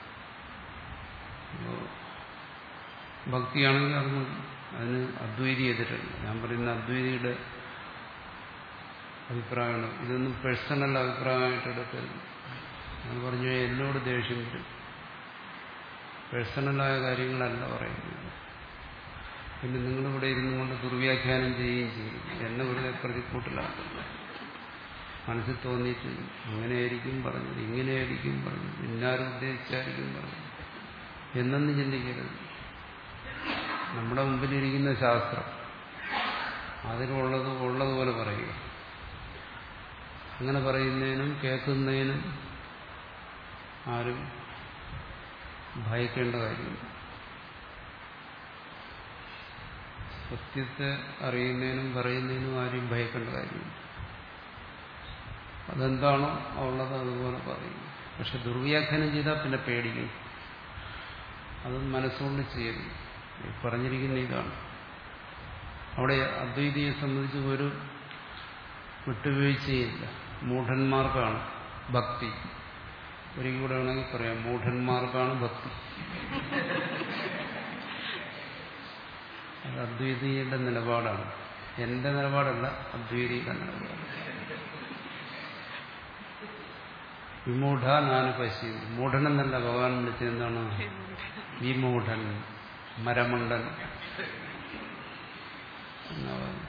അപ്പോ ഭക്തിയാണെങ്കിൽ അത് മതി അതിന് അദ്വൈതി എതിരല്ല ഞാൻ പറയുന്ന അദ്വൈതിയുടെ അഭിപ്രായമാണ് ഇതൊന്നും പേഴ്സണൽ അഭിപ്രായമായിട്ട് എടുക്കരുത് ഞാൻ പറഞ്ഞു എന്നോട് ദേഷ്യം വരും പേഴ്സണലായ കാര്യങ്ങളല്ല പറയുന്നത് പിന്നെ നിങ്ങളിവിടെ ഇരുന്നു കൊണ്ട് ദുർവ്യാഖ്യാനം ചെയ്യുകയും ചെയ്യും എന്നെ വെറുതെ പ്രതിക്കൂട്ടിലാക്കുന്നു മനസ്സിൽ തോന്നിയിട്ട് അങ്ങനെയായിരിക്കും പറഞ്ഞത് ഇങ്ങനെയായിരിക്കും പറഞ്ഞത് ഇന്നാരും ഉദ്ദേശിച്ചായിരിക്കും പറഞ്ഞത് എന്നൊന്നും ചിന്തിക്കരുത് നമ്മുടെ മുമ്പിലിരിക്കുന്ന ശാസ്ത്രം അതിലുള്ളത് ഉള്ളതുപോലെ പറയുക അങ്ങനെ പറയുന്നതിനും കേൾക്കുന്നതിനും ആരും ഭയക്കേണ്ട കാര്യമില്ല സത്യത്തെ അറിയുന്നതിനും പറയുന്നതിനും ആരും ഭയക്കേണ്ട കാര്യമില്ല അതെന്താണോ ഉള്ളത് അതുപോലെ പറയും പക്ഷെ ദുർവ്യാഖ്യാനം ചെയ്താൽ പിന്നെ പേടിക്കും അത് മനസ്സുകൊണ്ട് ചെയ്യരുത് ഈ പറഞ്ഞിരിക്കുന്ന ഇതാണ് അവിടെ അദ്വൈതിയെ സംബന്ധിച്ച് ഒരു വിട്ടുവീഴ്ചയില്ല മൂഢന്മാർക്കാണ് ഭക്തി ഒരിക്കൽ കൂടെ വേണമെങ്കിൽ പറയാം മൂഢന്മാർക്കാണ് ഭക്തി അത് അദ്വൈതിയുടെ നിലപാടാണ് എന്റെ നിലപാടല്ല അദ്വൈതിയുടെ നിലപാട് വിമൂഢ നാന് പശി മൂഢൻ എന്നല്ല ഭഗവാൻ വിളിച്ചത് എന്താണ് വിമൂഢൻ മരമണ്ടൻ എന്നാ പറയുന്നത്.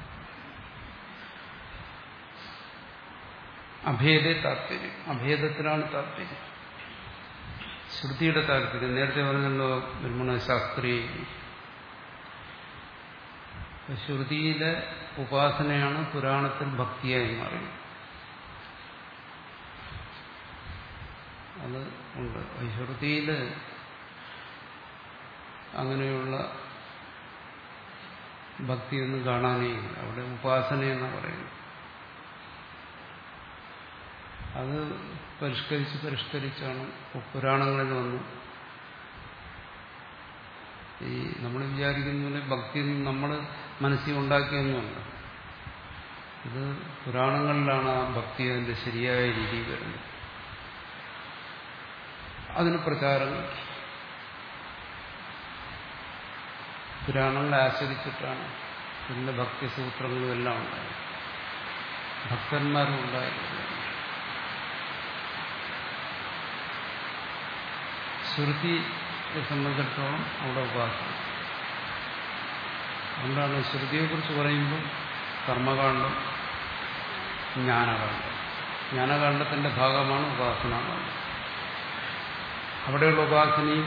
അഭേദ താല്പര്യം അഭേദത്തിലാണ് താല്പര്യം ശ്രുതിയുടെ താല്പര്യം നേരത്തെ പറഞ്ഞല്ലോ ബ്രഹ്മണ ശാസ്ത്രീയ ശ്രുതിയിലെ ഉപാസനയാണ് പുരാണത്തിൽ ഭക്തിയായി മാറിയത് അത് ഉണ്ട് ശ്രുതിയില് അങ്ങനെയുള്ള ഭക്തിയൊന്നും കാണാനേ ഇല്ല അവിടെ ഉപാസനയെന്ന് പറയുന്നു അത് പരിഷ്കരിച്ച് പരിഷ്കരിച്ചാണ് ഇപ്പോൾ പുരാണങ്ങളിൽ വന്നു ഈ നമ്മൾ വിചാരിക്കുന്ന പോലെ ഭക്തിയൊന്നും നമ്മൾ മനസ്സിൽ ഉണ്ടാക്കിയൊന്നുമല്ല ഇത് പുരാണങ്ങളിലാണ് ആ ഭക്തി അതിന്റെ ശരിയായ രീതിയിൽ വരുന്നത് അതിന് പ്രചാരങ്ങൾ പുരാണങ്ങളെ ആശ്രയിച്ചിട്ടാണ് പിന്നെ ഭക്തിസൂത്രങ്ങളും എല്ലാം ഉണ്ടായത് ഭക്തന്മാരും ഉണ്ടായിട്ടില്ല ശ്രുതിയെ സംബന്ധിച്ചിടത്തോളം അവിടെ ഉപാസന അതുകൊണ്ടാണ് ശ്രുതിയെക്കുറിച്ച് പറയുമ്പോൾ കർമ്മകാന്ഡം ജ്ഞാനകാന്ഡം ജ്ഞാനകാന്ഡത്തിന്റെ ഭാഗമാണ് ഉപാസനാകാന്ഡം അവിടെയുള്ള ഉപാസനയും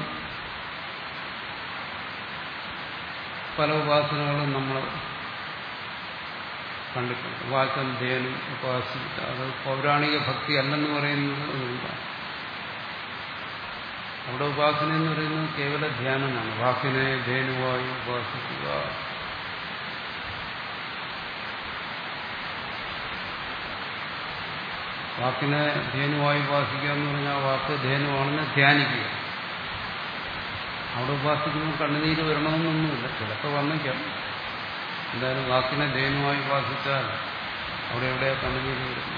പല ഉപാസനകളും നമ്മൾ കണ്ടിട്ടുണ്ട് വാചം ധ്യാനം ഉപാസിക്കുക അത് പൗരാണിക ഭക്തി അല്ലെന്ന് പറയുന്നത് അതുകൊണ്ടാണ് അവിടെ ഉപാസന എന്ന് പറയുന്നത് കേവല ധ്യാനമാണ് വാക്കിനെ ധേനുവായി ഉപാസിക്കുക വാക്കിനെ ധേനുവായി ഉപാസിക്കുക എന്ന് പറഞ്ഞാൽ വാക്ക് ധേനുവാണെന്ന് ധ്യാനിക്കുക അവിടെ ഉപാസിക്കുമ്പോൾ കണ്ണുനീര് വരണമെന്നൊന്നുമില്ല ചിലപ്പോൾ വന്നേക്കാം എന്തായാലും വാക്കിനെ ധേനുവായി ഉപാസിച്ചാൽ അവിടെ എവിടെയാ കണ്ണുനീര് വരുന്നു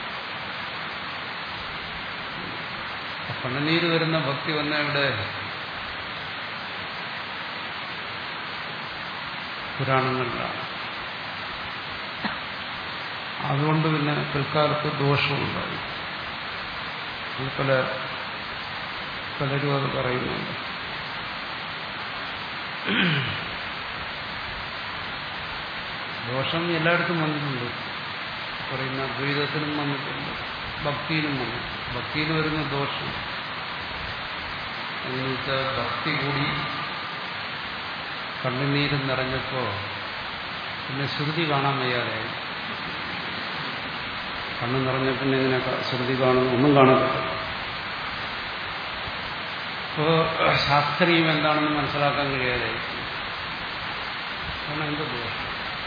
കണ്ണുനീര് വരുന്ന ഭക്തി വന്ന ഇവിടെ പുരാണങ്ങളിലാണ് അതുകൊണ്ട് പിന്നെ പിൽക്കാലത്ത് ദോഷമുണ്ടായി അത് പല പലരും അത് പറയുന്നുണ്ട് ദോഷം എല്ലായിടത്തും വന്നിട്ടുണ്ട് പറയുന്ന അദ്വൈതത്തിലും വന്നിട്ടുണ്ട് ഭക്തിയിലും വന്നു ഭക്തിയിൽ വരുന്ന ദോഷം എന്ന് വെച്ചാൽ ഭക്തി കൂടി കണ്ണുനീരും നിറഞ്ഞപ്പോ പിന്നെ ശ്രുതി കാണാൻ വയ്യാതെയായി കണ്ണു നിറഞ്ഞ പിന്നെ ഇങ്ങനെ ശ്രുതി കാണുന്നു ഒന്നും കാണത്തില്ല അപ്പോ ശാസ്ത്രീയം എന്താണെന്ന് മനസ്സിലാക്കാൻ കഴിയാതെയായി കാരണം എന്ത് ദോഷം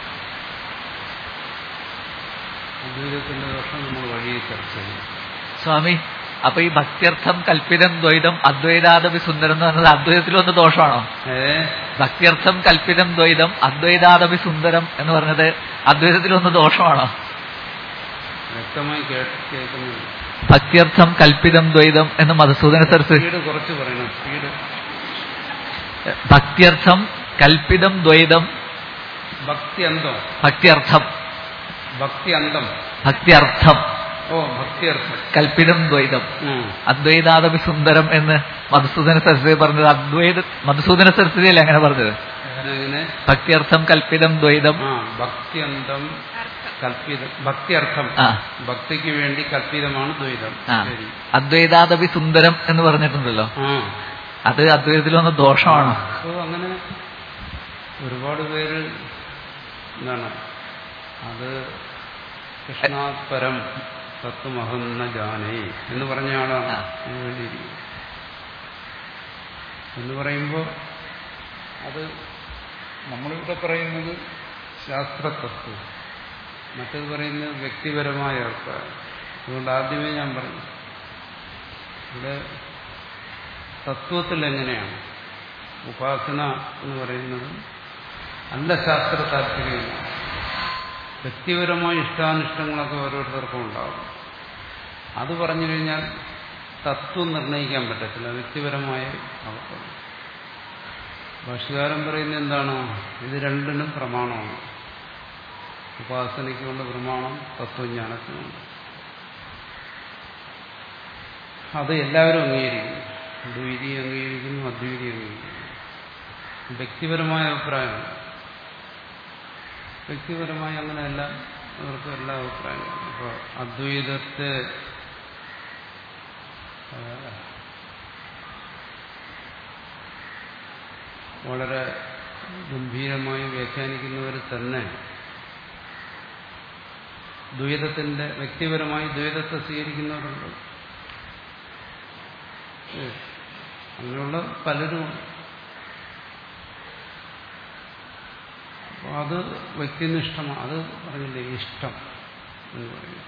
അദ്വൈതത്തിന്റെ ദോഷം നമ്മൾ വഴിയെ ചർച്ച ചെയ്യും സ്വാമി അപ്പൊ ഈ ഭക്തിയർത്ഥം കൽപ്പിതം ദ്വൈതം അദ്വൈതാദപി സുന്ദരം എന്ന് പറഞ്ഞത് അദ്വൈതത്തിലൊന്ന് ദോഷമാണോ ഏ ഭക്തിയർത്ഥം കൽപ്പിതം ദ്വൈതം അദ്വൈതാദപി സുന്ദരം എന്ന് പറഞ്ഞത് അദ്വൈതത്തിലൊന്ന് ദോഷമാണോ വ്യക്തമായി കേട്ട് കേൾക്കുന്നില്ല ഭക്തിയർത്ഥം കൽപ്പിതം ദ്വൈതം എന്ന് മധുസൂദന സരസ്വതി സ്പീഡ് കുറച്ച് പറയണം സ്പീഡ് ഭക്തിയർത്ഥം കൽപ്പിതം ദ്വൈതം ഭക്തി അന്തം ഭക്തിയർത്ഥം ഭക്തി അന്തം ഭക്തിയർത്ഥം ഓ ഭക്തി അർത്ഥം കൽപ്പിതം ദ്വൈതം ഉം. അദ്വൈതാദപി സുന്ദരം എന്ന് മധുസൂദന സരസ്വതി പറഞ്ഞത് അദ്വൈത മധുസൂദന സരസ്വതിയല്ലേ അങ്ങനെ പറഞ്ഞത് അങ്ങനെ ഭക്തിയർത്ഥം കൽപ്പിതം ദ്വൈതം ആ ഭക്തി അന്തം കൽപ്പിത ഭക്തി അർത്ഥം ആ ഭക്തിക്ക് വേണ്ടി കൽപ്പിതമാണ് ദ്വൈതം ആ ശരി അദ്വൈതാദപി സുന്ദരം എന്ന് പറഞ്ഞിട്ടുണ്ടല്ലോ ആ അത് അദ്വൈതത്തിലൊന്ന് ദോഷമാണോ അപ്പോൾ അങ്ങനെ ഒരുപാട് പേര് എന്താണ് അത് കൃഷ്ണാപരം തത്വമഹം ന ജാനേ എന്ന് പറഞ്ഞ ആളാണ് ആ. ഇതിന് വേണ്ടിയിരിക്കുന്നത് എന്ന് പറയുമ്പോൾ അത് നമ്മളിവിടെ പറയുന്നത് ശാസ്ത്രതത്വം മറ്റത് പറയുന്നത് വ്യക്തിപരമായ അഭിപ്രായം അതുകൊണ്ട് ആദ്യമേ ഞാൻ പറഞ്ഞു ഇവിടെ തത്വത്തിൽ എങ്ങനെയാണ് ഉപാസന എന്ന് പറയുന്നത് നല്ല ശാസ്ത്ര താല്പര്യമാണ് വ്യക്തിപരമായ ഇഷ്ടാനിഷ്ടങ്ങളൊക്കെ ഓരോരുത്തർക്കും ഉണ്ടാകും അത് പറഞ്ഞു കഴിഞ്ഞാൽ തത്വം നിർണ്ണയിക്കാൻ പറ്റത്തില്ല വ്യക്തിപരമായ അവസ്ഥ ഭാഷകാരൻ പറയുന്നത് എന്താണ് ഇത് രണ്ടിനും പ്രമാണമാണ് ഉപാസനയ്ക്കുള്ള പ്രമാണം തത്വജ്ഞാനത്തിനുണ്ട് അത് എല്ലാവരും അംഗീകരിക്കുന്നു ദ്വൈതി അംഗീകരിക്കുന്നു അദ്വൈതി അംഗീകരിക്കുന്നു വ്യക്തിപരമായ അഭിപ്രായമാണ് വ്യക്തിപരമായി അങ്ങനെ എല്ലാം അവർക്ക് എല്ലാ അഭിപ്രായങ്ങളും അപ്പോൾ അദ്വൈതത്തെ ആ, വളരെ ഗംഭീരമായി വ്യാഖ്യാനിക്കുന്നവർ തന്നെ ദ്വൈതത്തിന്റെ വ്യക്തിപരമായി ദ്വൈതത്തെ സ്വീകരിക്കുന്നവരുണ്ട് ഏ, അങ്ങനെയുള്ള പലരും ഉണ്ട്. അപ്പൊ അത് വ്യക്തിനിഷ്ഠമാണ് അത് പറഞ്ഞില്ലേ ഇഷ്ടം എന്ന് പറയുന്നത്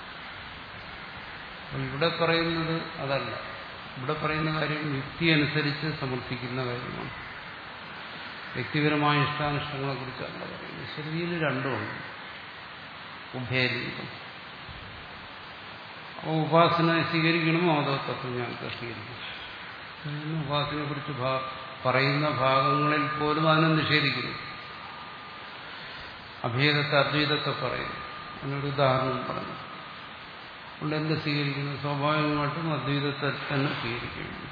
അപ്പം ഇവിടെ പറയുന്നത് അതല്ല ഇവിടെ പറയുന്ന കാര്യം യുക്തി അനുസരിച്ച് സമർത്ഥിക്കുന്ന കാര്യമാണ് വ്യക്തിപരമായ ഇഷ്ടാനിഷ്ടങ്ങളെ കുറിച്ചല്ല പറയുന്നത് ശ്രുതിയിൽ രണ്ടുമുണ്ട് ഉഭയലിംഗം അപ്പോൾ ഉപാസന സ്വീകരിക്കണമോ അതോ തത്വജ്ഞാനത്തെ സ്വീകരിക്കണം ഉപാസനയെ കുറിച്ച് പറയുന്ന ഭാഗങ്ങളിൽ പോലും അതിനെ നിഷേധിക്കുന്നു അഭേദത്തെ അദ്വൈതത്തെ പറയുന്നു അതിനൊരു ഉദാഹരണം പറഞ്ഞു അതുകൊണ്ട് എന്ത് സ്വീകരിക്കുന്നു സ്വാഭാവികമായിട്ടും അദ്വൈതത്തെ തന്നെ സ്വീകരിക്കുന്നു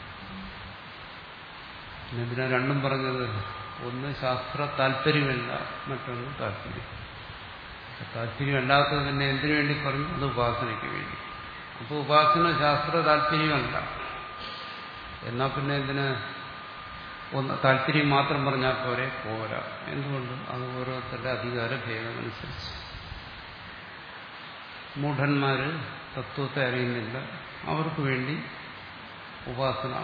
എന്തിനാ രണ്ടും പറഞ്ഞത് ഒന്ന് ശാസ്ത്ര താല്പര്യമല്ല മറ്റൊന്ന് താല്പര്യം താല്പര്യമല്ലാത്തത് തന്നെ എന്തിനു വേണ്ടി പറഞ്ഞു അത് ഉപാസനയ്ക്ക് വേണ്ടി അപ്പോൾ ഉപാസന ശാസ്ത്ര താല്പര്യമല്ല എന്നാൽ പിന്നെ എന്തിന് ഒന്ന് താല്പര്യം മാത്രം പറഞ്ഞാൽ പോരെ പോരാ എന്തുകൊണ്ട് അത് ഓരോരുത്തരുടെ അധികാര ഭേദമനുസരിച്ച് മൂഢന്മാര് തത്വത്തെ അറിയുന്നില്ല അവർക്ക് വേണ്ടി ഉപാസന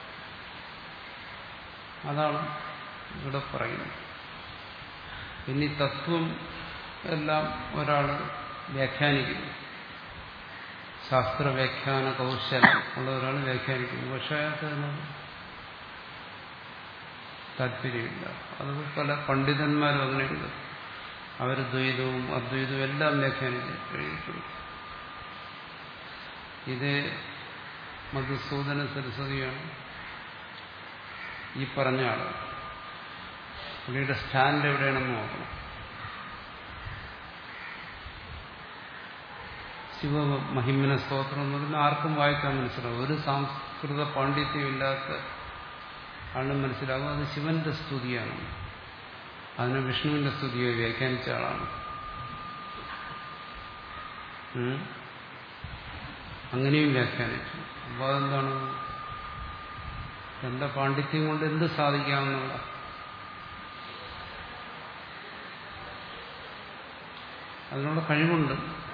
അതാണ് ഇവിടെ പറയുന്നത് ഇനി തത്വം എല്ലാം ഒരാൾ വ്യാഖ്യാനിക്കുന്നു ശാസ്ത്ര വ്യാഖ്യാന കൗശലം ഉള്ള ഒരാൾ വ്യാഖ്യാനിക്കുന്നു പക്ഷെ അയാൾക്ക് അതിന് താല്പര്യമില്ല അത് പല പണ്ഡിതന്മാരും അങ്ങനെയുണ്ട് അവർ ദ്വൈതവും അദ്വൈതവും എല്ലാം വ്യാഖ്യാനിച്ച് എഴുതിയിട്ടുണ്ട് ഇത് മധുസൂദന സരസ്വതിയാണ് ഈ പറഞ്ഞ ആള് പുള്ളിയുടെ സ്റ്റാൻഡ് എവിടെയാണെന്ന് നോക്കണം ശിവമഹിമന സ്തോത്രം എന്ന് പറയുന്നത് ആർക്കും വായിക്കാൻ മനസ്സിലാവും ഒരു സംസ്കൃത പാണ്ഡിത്യമില്ലാത്ത ആളിനും മനസ്സിലാകും അത് ശിവന്റെ സ്തുതിയാണ് അതിനെ വിഷ്ണുവിന്റെ സ്തുതിയെ വ്യാഖ്യാനിച്ച ആളാണ് അങ്ങനെയും വ്യാഖ്യാനിച്ചു അപ്പോൾ അതെന്താണ് തന്റെ പാണ്ഡിത്യം കൊണ്ട് എന്ത് സാധിക്കാമെന്നുള്ള അതിനുള്ള കഴിവുണ്ട്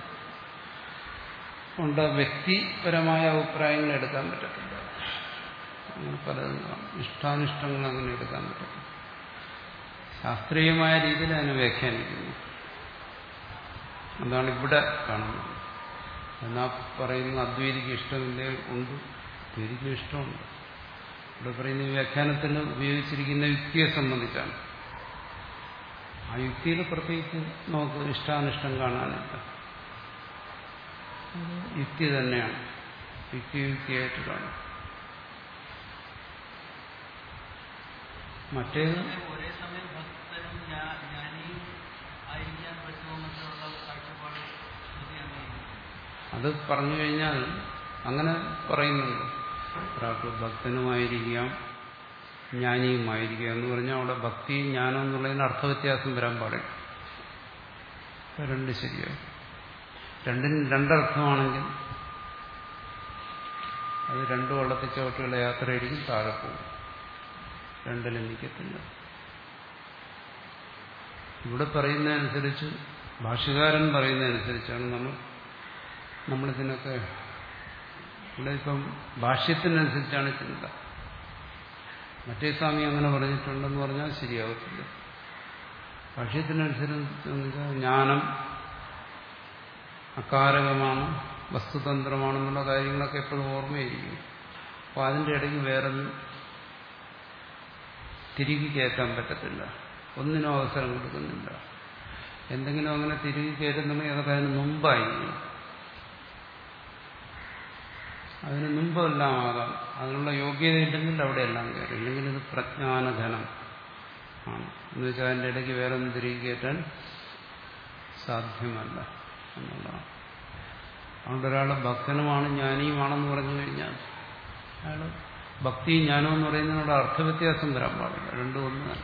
കൊണ്ട് വ്യക്തിപരമായ അഭിപ്രായങ്ങൾ എടുക്കാൻ പറ്റത്തില്ല അങ്ങനെ പലതും കാണും ഇഷ്ടാനിഷ്ടങ്ങൾ അങ്ങനെ എടുക്കാൻ പറ്റത്തില്ല ശാസ്ത്രീയമായ രീതിയിൽ അതിനെ വ്യാഖ്യാനിക്കുന്നു അതാണ് ഇവിടെ കാണുന്നത് എന്നാ പറയുന്ന അദ്വൈതിക്ക് ഇഷ്ടമില്ലേ ഉണ്ട് അദ്വൈതിക്ക് ഇഷ്ടമുണ്ട് ഇവിടെ പറയുന്ന വ്യാഖ്യാനത്തിന് ഉപയോഗിച്ചിരിക്കുന്ന യുക്തിയെ സംബന്ധിച്ചാണ് ആ യുക്തിയിൽ പ്രത്യേകിച്ച് നമുക്ക് ഇഷ്ടാനിഷ്ടം കാണാനില്ല യുക്തി തന്നെയാണ് യുക്തി യുക്തിയായിട്ട് കാണും മറ്റേത് ഒരേ സമയം ഭക്തനും ജ്ഞാനിയും ആയിരിക്കാൻ പറ്റുമെന്നുള്ള കാഴ്ചപ്പാട് ശ്രുതിയാണ് അത് പറഞ്ഞു കഴിഞ്ഞാൽ അങ്ങനെ പറയുന്നുണ്ട് ഒരാൾക്ക് ഭക്തനുമായിരിക്കാം ജ്ഞാനിയുമായിരിക്കാം എന്ന് പറഞ്ഞാൽ അവിടെ ഭക്തി ജ്ഞാനം എന്നുള്ളതിന് അർത്ഥവ്യത്യാസം വരാൻ പാടില്ല രണ്ട് ശരിയാവും രണ്ടിനും രണ്ടർത്ഥമാണെങ്കിൽ അത് രണ്ടു വള്ളത്തിൽ ചവിട്ടിയുള്ള യാത്രയായിരിക്കും താഴെ പോകും രണ്ടിലും നിൽക്കത്തില്ല ഇവിടെ പറയുന്നതനുസരിച്ച് ഭാഷകാരൻ പറയുന്നതനുസരിച്ചാണ് നമ്മൾ നമ്മളിതിനൊക്കെ ഇവിടെ ഇപ്പം ഭാഷ്യത്തിനനുസരിച്ചാണ് ചിന്ത മറ്റേ സ്വാമി അങ്ങനെ പറഞ്ഞിട്ടുണ്ടെന്ന് പറഞ്ഞാൽ ശരിയാവത്തില്ല ഭാഷ്യത്തിനനുസരിച്ച് ജ്ഞാനം അകാരകമാണ് വസ്തുതന്ത്രമാണെന്നുള്ള കാര്യങ്ങളൊക്കെ എപ്പോഴും ഓർമ്മയിരിക്കും അപ്പോൾ അതിൻ്റെ ഇടയ്ക്ക് വേറൊന്നും തിരികെ കയറ്റാൻ പറ്റത്തില്ല ഒന്നിനും അവസരം കൊടുക്കുന്നില്ല എന്തെങ്കിലും അങ്ങനെ തിരികെ കയറ്റുന്നുണ്ടെങ്കിൽ അതൊക്കെ അതിന് മുമ്പായി അതിന് മുമ്പെല്ലാം ആകാം അതിനുള്ള യോഗ്യതയുണ്ടെങ്കിൽ അവിടെ എല്ലാം കയറും ഇല്ലെങ്കിൽ ഇത് പ്രജ്ഞാനധനം ആണ് എന്ന് വെച്ചാൽ അതിൻ്റെ ഇടയ്ക്ക് വേറെ ഒന്നും തിരികെ കയറ്റാൻ സാധ്യമല്ല എന്നുള്ളതാണ് അതുകൊണ്ട് ഒരാൾ ഭക്തനുമാണ് ജ്ഞാനിയുമാണെന്ന് പറഞ്ഞു കഴിഞ്ഞാൽ അയാൾ ഭക്തിയും ജ്ഞാനം എന്ന് പറയുന്നതിനോട് അർത്ഥവ്യത്യാസം വരാൻ പാടില്ല രണ്ടും ഒന്ന് തന്നെ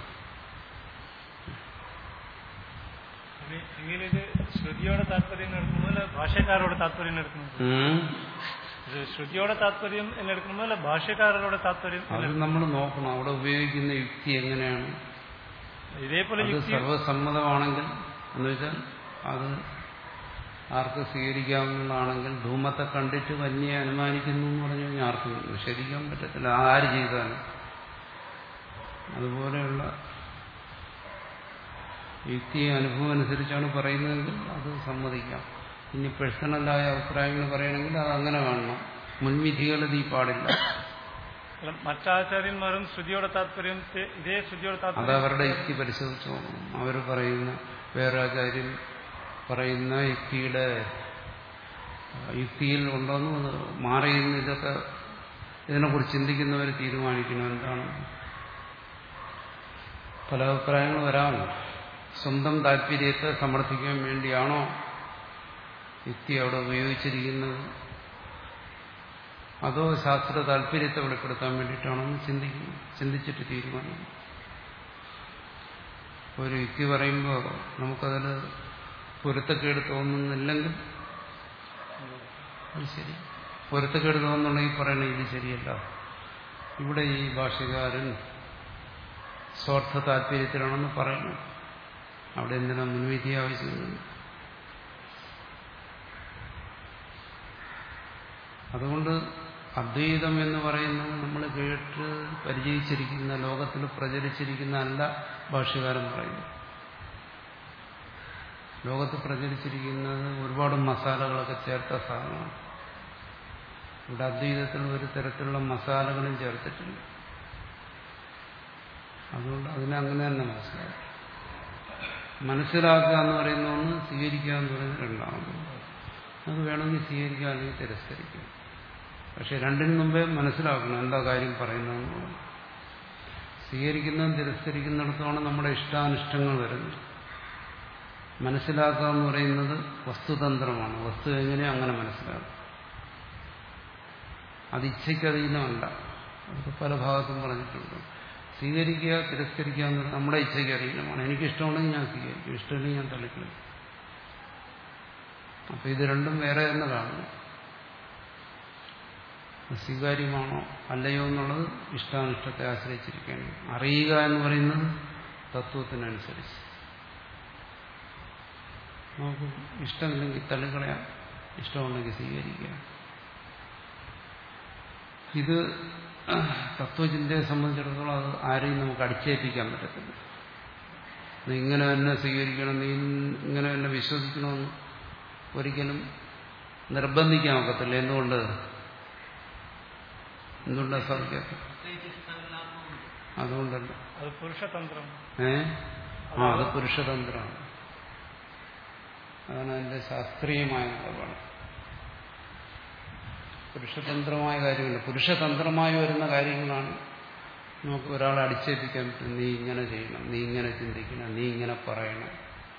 എങ്കിലും ഇത് ശ്രുതിയോടെ താല്പര്യം എടുക്കുമ്പോൾ അല്ല ഭാഷക്കാരോട് താല്പര്യം എടുക്കുന്നു ഉം. ഇത് ശ്രുതിയോടെ താല്പര്യം എന്നെടുക്കുമ്പോൾ അല്ല ഭാഷക്കാരോട് താല്പര്യം അത് നമ്മൾ നോക്കണം അവിടെ ഉപയോഗിക്കുന്ന യുക്തി എങ്ങനെയാണ് ഇതേപോലെ അത് യുക്തി സർവസമ്മതമാണെങ്കിൽ എന്ന് വെച്ചാൽ അത് ആർക്ക് സ്വീകരിക്കാവുന്നതാണെങ്കിൽ ധൂമത്തെ കണ്ടിട്ട് വന്യെ അനുമാനിക്കുന്നു എന്ന് പറഞ്ഞു കഴിഞ്ഞാൽ ആർക്കും നിഷേധിക്കാൻ പറ്റത്തില്ല ആര് ചെയ്താലും അതുപോലെയുള്ള യുക്തി അനുഭവം അനുസരിച്ചാണ് പറയുന്നതെങ്കിൽ അത് സമ്മതിക്കാം ഇനി പേഴ്സണലായ അഭിപ്രായങ്ങൾ പറയണമെങ്കിൽ അത് അങ്ങനെ കാണണം മുൻവിധികളത് ഈ പാടില്ല അല്ല, മറ്റാചാര്യന്മാരും ശ്രുതിയുടെ താല്പര്യം തെ- ഇതേ ശ്രുതിയുടെ അത് താല്പര്യം അവരുടെ യുക്തി പരിശോധിച്ച് നോക്കണം അവർ പറയുന്ന വേറെ ആചാര്യൻ പറയുന്ന യുക്തിയുടെ ആ, യുക്തിയിൽ ഉണ്ടോന്ന് അത് മാറിയിരുന്ന് ഇതൊക്കെ ഇതിനെക്കുറിച്ച് ചിന്തിക്കുന്നവർ തീരുമാനിക്കണം എന്താണ് പല അഭിപ്രായങ്ങൾ വരാമല്ലോ സ്വന്തം താല്പര്യത്തെ സമർത്ഥിക്കാൻ വേണ്ടിയാണോ യുക്തി അവിടെ ഉപയോഗിച്ചിരിക്കുന്നത് അതോ ശാസ്ത്ര താല്പര്യത്തെ വെളിപ്പെടുത്താൻ വേണ്ടിയിട്ടാണോ എന്ന് ചിന്തിക്കുന്നു ചിന്തിച്ചിട്ട് തീരുമാനിക്കും ഒരു യുക്തി പറയുമ്പോൾ നമുക്കതിൽ പൊരുത്തക്കേട് തോന്നുന്നില്ലെങ്കിൽ അത് ശരി പൊരുത്തക്കേട് തോന്നുന്നുണ്ടെങ്കിൽ പറയണേ ഇത് ശരിയല്ല ഇവിടെ ഈ ഭാഷകാരൻ സ്വാർത്ഥ താല്പര്യത്തിലാണെന്ന് പറയുന്നു അവിടെ എന്തിനാ മുൻവിധി ആവശ്യമില്ല അതുകൊണ്ട് അദ്വൈതം എന്ന് പറയുന്നത് നമ്മൾ കേട്ട് പരിചയിച്ചിരിക്കുന്ന ലോകത്തിൽ പ്രചരിച്ചിരിക്കുന്ന അല്ല ഭാഷ്യകാരൻ പറയുന്നു ലോകത്ത് പ്രചരിച്ചിരിക്കുന്നത് ഒരുപാട് മസാലകളൊക്കെ ചേർത്ത സാധനമാണ് ഇവിടെ അദ്വൈതത്തിൽ ഒരു തരത്തിലുള്ള മസാലകളും ചേർത്തിട്ടില്ല അതുകൊണ്ട് അതിനെ അങ്ങനെ തന്നെ മനസ്സിലാക്കും മനസ്സിലാക്കുക എന്ന് പറയുന്ന ഒന്ന് സ്വീകരിക്കുക എന്ന് പറയുന്നത് രണ്ടാമത് അത് വേണമെങ്കിൽ സ്വീകരിക്കുക അല്ലെങ്കിൽ തിരസ്കരിക്കുക പക്ഷെ രണ്ടിന് മുമ്പേ മനസ്സിലാക്കണം എന്താ കാര്യം പറയുന്നതെന്നുള്ളത് സ്വീകരിക്കുന്നതും തിരസ്കരിക്കുന്നിടത്തുമാണ് നമ്മുടെ ഇഷ്ടാനിഷ്ടങ്ങൾ വരുന്നത് മനസ്സിലാക്കുക എന്ന് പറയുന്നത് വസ്തുതന്ത്രമാണ് വസ്തു എങ്ങനെ അങ്ങനെ മനസ്സിലാക്കും അത് ഇച്ഛയ്ക്കധീനമല്ല അതൊക്കെ പല ഭാഗത്തും പറഞ്ഞിട്ടുണ്ട് സ്വീകരിക്കുക തിരസ്കരിക്കുക എന്ന് പറയുന്നത് നമ്മുടെ ഇച്ഛയ്ക്ക് അധീനമാണ് എനിക്കിഷ്ടമുണ്ടെങ്കിൽ ഞാൻ സ്വീകരിക്കും ഇഷ്ടമില്ലെങ്കിൽ ഞാൻ തള്ളിക്കളയും അപ്പൊ ഇത് രണ്ടും വേറെ തന്നെ കാണുന്നു സ്വീകാര്യമാണോ അല്ലയോ എന്നുള്ളത് ഇഷ്ടാനിഷ്ടത്തെ ആശ്രയിച്ചിരിക്കുകയാണ് അറിയുക എന്ന് പറയുന്നത് തത്വത്തിനനുസരിച്ച് നമുക്ക് ഇഷ്ടമില്ലെങ്കിൽ തള്ളിക്കളയാം ഇഷ്ടമുണ്ടെങ്കിൽ സ്വീകരിക്കാം ഇത് തത്വചിന്തയെ സംബന്ധിച്ചിടത്തോളം അത് ആരെയും നമുക്ക് അടിച്ചേൽപ്പിക്കാൻ പറ്റത്തില്ല നീ ഇങ്ങനെ തന്നെ സ്വീകരിക്കണം നീ ഇങ്ങനെ തന്നെ വിശ്വസിക്കണമെന്ന് ഒരിക്കലും നിർബന്ധിക്കാൻ ഒക്കത്തില്ല എന്തുകൊണ്ട് എന്തുകൊണ്ടാണ് സാധിക്കാത്ത പ്രത്യേകിച്ച് ഇഷ്ടമില്ലാത്തതുകൊണ്ട് അതുകൊണ്ടല്ല അത് പുരുഷതന്ത്രം ഏ ആ അത് പുരുഷതന്ത്രമാണ് അതാണ് അതിന്റെ ശാസ്ത്രീയമായ നിലപാട് പുരുഷതന്ത്രമായ കാര്യങ്ങൾ പുരുഷതന്ത്രമായി വരുന്ന കാര്യങ്ങളാണ് നമുക്ക് ഒരാളെ അടിച്ചേൽപ്പിക്കാൻ പറ്റും നീ ഇങ്ങനെ ചെയ്യണം നീ ഇങ്ങനെ ചിന്തിക്കണം നീ ഇങ്ങനെ പറയണം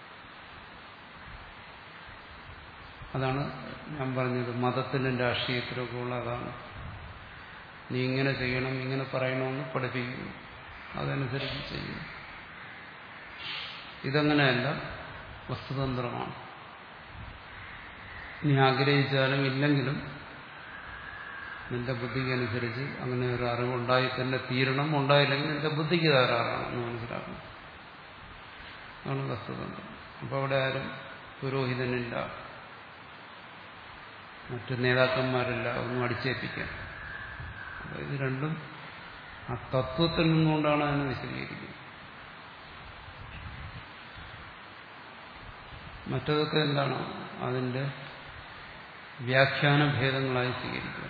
അതാണ് ഞാൻ പറഞ്ഞത് മതത്തിലും രാഷ്ട്രീയത്തിലൊക്കെ ഉള്ള അതാണ് നീ ഇങ്ങനെ ചെയ്യണം ഇങ്ങനെ പറയണമെന്ന് പഠിപ്പിക്കുന്നു അതനുസരിച്ച് ചെയ്യുന്നു ഇതങ്ങനെയല്ല വസ്തുതന്ത്രമാണ് നീ ആഗ്രഹിച്ചാലും ഇല്ലെങ്കിലും നിന്റെ ബുദ്ധിക്കനുസരിച്ച് അങ്ങനെ ഒരു അറിവുണ്ടായി തന്നെ തീരണം ഉണ്ടായില്ലെങ്കിൽ നിന്റെ ബുദ്ധിക്ക് തകരാറാണെന്ന് മനസ്സിലാക്കണം അതാണ് വസ്തുതന്ത്രം അപ്പോൾ അവിടെ ആരും പുരോഹിതനില്ല മറ്റു നേതാക്കന്മാരില്ല ഒന്നും അടിച്ചേൽപ്പിക്കാൻ അപ്പോൾ ഇത് രണ്ടും ആ തത്വത്തിൽ നിന്നുകൊണ്ടാണ് അതിനെ വിശദീകരിക്കുന്നത് മറ്റതൊക്കെ എന്താണ് അതിന്റെ വ്യാഖ്യാന ഭേദങ്ങളായി സ്വീകരിക്കുക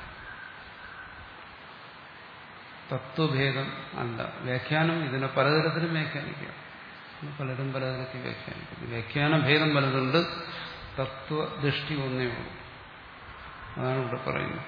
തത്വഭേദം അല്ല വ്യാഖ്യാനം ഇതിനെ പലതരത്തിലും വ്യാഖ്യാനിക്കാം പലരും പലതരത്തിൽ വ്യാഖ്യാനിക്കുന്നു വ്യാഖ്യാന ഭേദം പലതുണ്ട് തത്വദൃഷ്ടി ഒന്നേ ഉള്ളൂ അതാണ് ഇവിടെ പറയുന്നത്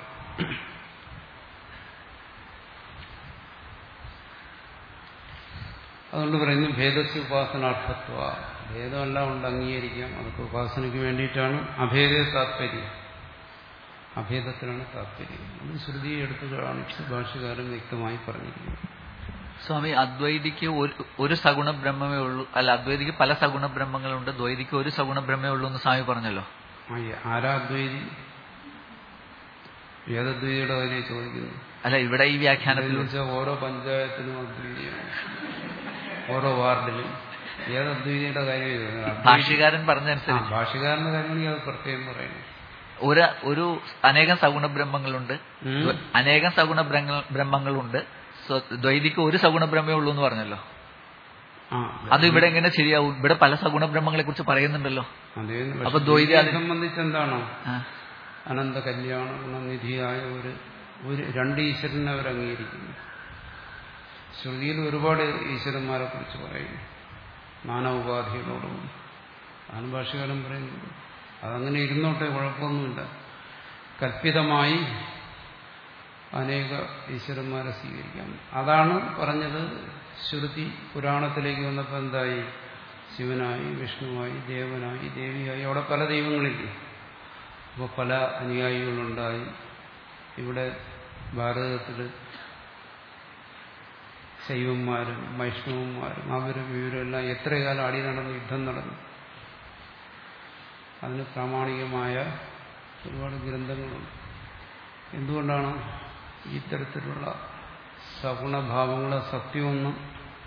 അതുകൊണ്ട് പറയുന്നു ഭേദസ്യ ഉപാസനാർത്ഥത്വ ഭേദമെല്ലാം ഉണ്ട് അംഗീകരിക്കാം അതൊക്കെ ഉപാസനയ്ക്ക് വേണ്ടിയിട്ടാണ് അഭേദ താത്പര്യം അഭേദത്തിലാണ് താത്പര്യം അത് ശ്രുതിയെ എടുത്ത് കാണിച്ച് ഭാഷകാരൻ വ്യക്തമായി പറഞ്ഞിരിക്കുന്നു സ്വാമി അദ്വൈതിക്ക് ഒരു ഒരു സഗുണ ബ്രഹ്മമേ ഉള്ളൂ അല്ല അദ്വൈതിക്ക് പല സഗുണ ബ്രഹ്മങ്ങളുണ്ട് ദ്വൈതിക്ക് ഒരു സഗുണ ബ്രഹ്മേ ഉള്ളൂ എന്ന് സ്വാമി പറഞ്ഞല്ലോ ആ, ആരാ അദ്വൈതി ഏതദ്വൈതിയുടെ കാര്യം ചോദിക്കുന്നു അല്ല ഇവിടെ ഈ വ്യാഖ്യാനത്തിൽ എന്ന് വെച്ചാൽ ഓരോ പഞ്ചായത്തിനും അദ്വൈതിയാണ് ഓരോ വാർഡിലും ഏതദ്വൈതിയുടെ കാര്യം ചോദിക്കുന്നത് അദ്വൈതി- ഭാഷ്യകാരൻ ആ, പറഞ്ഞതനുസരിച്ച് ഭാഷകാരന്റെ കാര്യമാണെങ്കിൽ അത് പ്രത്യേകം പറയുന്നു ഒരു ഒരു അനേകം സഗുണ ബ്രഹ്മങ്ങളുണ്ട് ഉം. ദ്വ- അനേകം സഗുണ ബ്രഹ്മ- ബ്രഹ്മങ്ങളുണ്ട് സ്വ- ദ്വൈതിക്ക് ഒരു സഗുണ ബ്രഹ്മേ ഉള്ളൂ എന്ന് പറഞ്ഞല്ലോ ആ അത് ഇവിടെ എങ്ങനെ ശരിയാവും ഇവിടെ പല സഗുണ ബ്രഹ്മങ്ങളെ കുറിച്ച് പറയുന്നുണ്ടല്ലോ അതേ അപ്പൊ ദ്വൈതി അത് സംബന്ധിച്ച് എന്താണ് ആ. അനന്ത കല്യാണ ഗുണനിധിയായ ഒരു ഒരു രണ്ട് ഈശ്വരനെ അവർ അംഗീകരിക്കുന്നു ശ്രുതിയിൽ ഒരുപാട് ഈശ്വരന്മാരെ കുറിച്ച് പറയുന്നു നാനാ ഉപാധികളോടും അതാണ് ഭാഷകാലം പറയുന്നത് അതങ്ങനെ ഇരുന്നോട്ടെ കുഴപ്പമൊന്നുമില്ല കൽപ്പിതമായി അനേക ഈശ്വരന്മാരെ സ്വീകരിക്കാം അതാണ് പറഞ്ഞത് ശ്രുതി പുരാണത്തിലേക്ക് വന്നപ്പോൾ എന്തായി ശിവനായി വിഷ്ണുവായി ദേവനായി ദേവിയായി അവിടെ പല ദൈവങ്ങളില്ലേ അപ്പോൾ പല അനുയായികളുണ്ടായി ഇവിടെ ഭാരതത്തിൽ ശൈവന്മാരും വൈഷ്ണവന്മാരും അവരും ഇവരും എല്ലാം എത്ര കാലം അടി നടന്നു യുദ്ധം നടന്നു അതിന് പ്രാമാണികമായ ഒരുപാട് ഗ്രന്ഥങ്ങളുണ്ട് എന്തുകൊണ്ടാണ് ഈ തരത്തിലുള്ള സഗുണഭാവങ്ങളെ സത്യമൊന്നും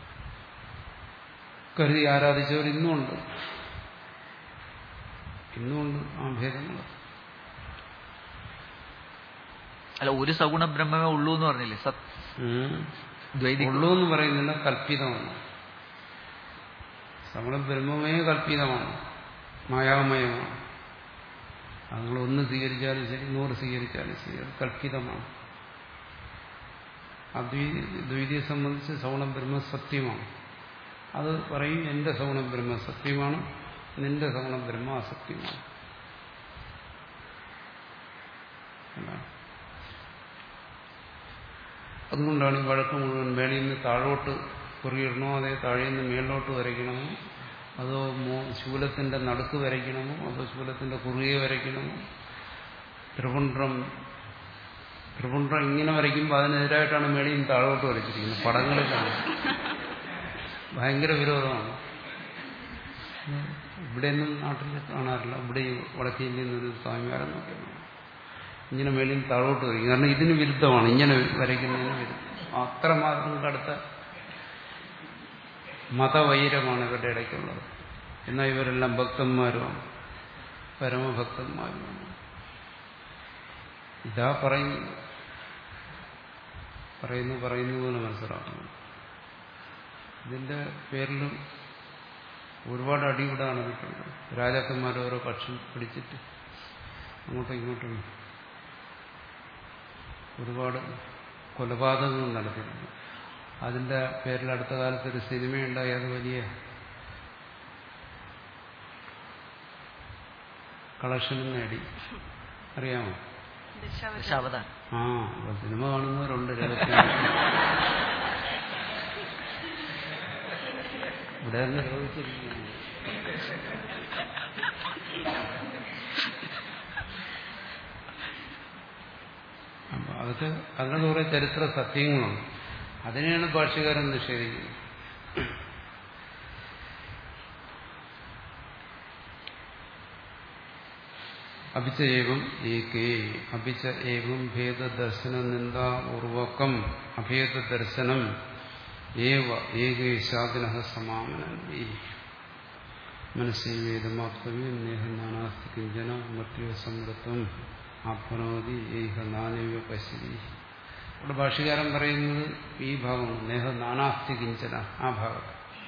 കരുതി ആരാധിച്ചവർ ഇന്നുമുണ്ട് ഇന്നുമുണ്ട് ആ ഭേദങ്ങൾ അല്ല ഒരു സഗുണ ബ്രഹ്മമേ ഉള്ളൂ എന്ന് പറഞ്ഞില്ലേ സത് ദ്വൈതി ഉള്ളൂ എന്ന് പറയുന്നില്ല കൽപ്പിതമാണ് സഗുണ ബ്രഹ്മമേ കൽപ്പിതമാണ് മായാമയമാണ് നിങ്ങൾ ഒന്ന് സ്വീകരിച്ചാലും ശരി നൂറ് സ്വീകരിച്ചാലും ശരി അത് കൽപ്പിതമാണ് അദ്വൈതി ദ്വൈതിയെ സംബന്ധിച്ച് സൗണ ബ്രഹ്മ സത്യമാണ് അത് പറയും എന്റെ സൗണ ബ്രഹ്മ സത്യമാണ് നിന്റെ സൗണ ബ്രഹ്മ അസത്യമാണ് എന്നാണ്. അതുകൊണ്ടാണ് ഈ വഴക്ക് മുഴുവൻ മേളിൽ നിന്ന് താഴോട്ട് കുറിയിടണോ അതേ താഴെ നിന്ന് മേളിലോട്ട് വരയ്ക്കണമോ അതോ മോ ശൂലത്തിന്റെ നടുക്ക് വരയ്ക്കണമോ അതോ ശൂലത്തിന്റെ കുറുകെ വരയ്ക്കണമോ ത്രിപുണ്ഡ്രം ത്രിപുണ്ഡ്രം ഇങ്ങനെ വരയ്ക്കുമ്പോൾ അതിനെതിരായിട്ടാണ് മേളിൽ നിന്ന് താഴോട്ട് വരച്ചിരിക്കുന്നത് പടങ്ങളിലാണ് ഭയങ്കര വിരോധമാണ് ഇവിടെയൊന്നും നാട്ടിൽ കാണാറില്ല ഇവിടെ ഈ വടക്കേ ഇന്ത്യയിൽ നിന്നൊരു സ്വാമിമാരെ നോക്കിയാണ് ഇങ്ങനെ മേളിൽ നിന്ന് താഴോട്ട് വരയ്ക്കും കാരണം ഇതിന് വിരുദ്ധമാണ് ഇങ്ങനെ വരയ്ക്കുന്നതിന് വിരുദ്ധം അത്രമാത്രം കടുത്ത മതവൈരമാണ് ഇവരുടെ ഇടയ്ക്കുള്ളത് എന്നാൽ ഇവരെല്ലാം ഭക്തന്മാരുമാണ് പരമഭക്തന്മാരുമാണ് ഇതാ പറയുന്നു പറയുന്നു പറയുന്നു പോലെ മനസ്സിലാക്കുന്നു ഇതിന്റെ പേരിലും ഒരുപാട് അടിവിടാണ് കിട്ടുന്നത് രാജാക്കന്മാർ ഓരോ പക്ഷം പിടിച്ചിട്ട് അങ്ങോട്ടും ഇങ്ങോട്ടും ഒരുപാട് കൊലപാതകങ്ങൾ നടത്തിയിട്ടുണ്ട് അതിന്റെ പേരിൽ അടുത്ത കാലത്ത് ഒരു സിനിമയുണ്ടായി അത് വലിയ കളക്ഷനും നേടി അറിയാമോ ദശാവതാരം ആ അപ്പൊ സിനിമ കാണുന്നവരുണ്ട് രഹസ്യം ഇവിടെ തന്നെ രോഗിച്ചിരിക്കുന്നു അപ്പൊ അതൊക്കെ അതിനൊക്കെ കുറെ ചരിത്ര സത്യങ്ങളുണ്ട് അതിനെയാണ് ഭാഷകാരൻ നിഷേധിക്കുന്നത് അപിച്ച ഏവം ഏകേ അപിച്ച ഏവം ഭേദദർശന നിന്ദാപൂർവകം അഭേദദർശനം ഏവ ഏകേശാദിന സമാമനന്തി മനസ്സിൽ വേദമാപ്തവ്യം നേഹ നാനാസ്തി കിഞ്ചന മൃത്യു സമൃത്വം ആത്മനോതി ഏഹ നാനവ പശ്യതി ഇവിടെ ഭാഷകാരൻ പറയുന്നത് ഈ ഭാഗമാണ് നേഹ നാനാസ്തി കിഞ്ചന ആ ഭാഗം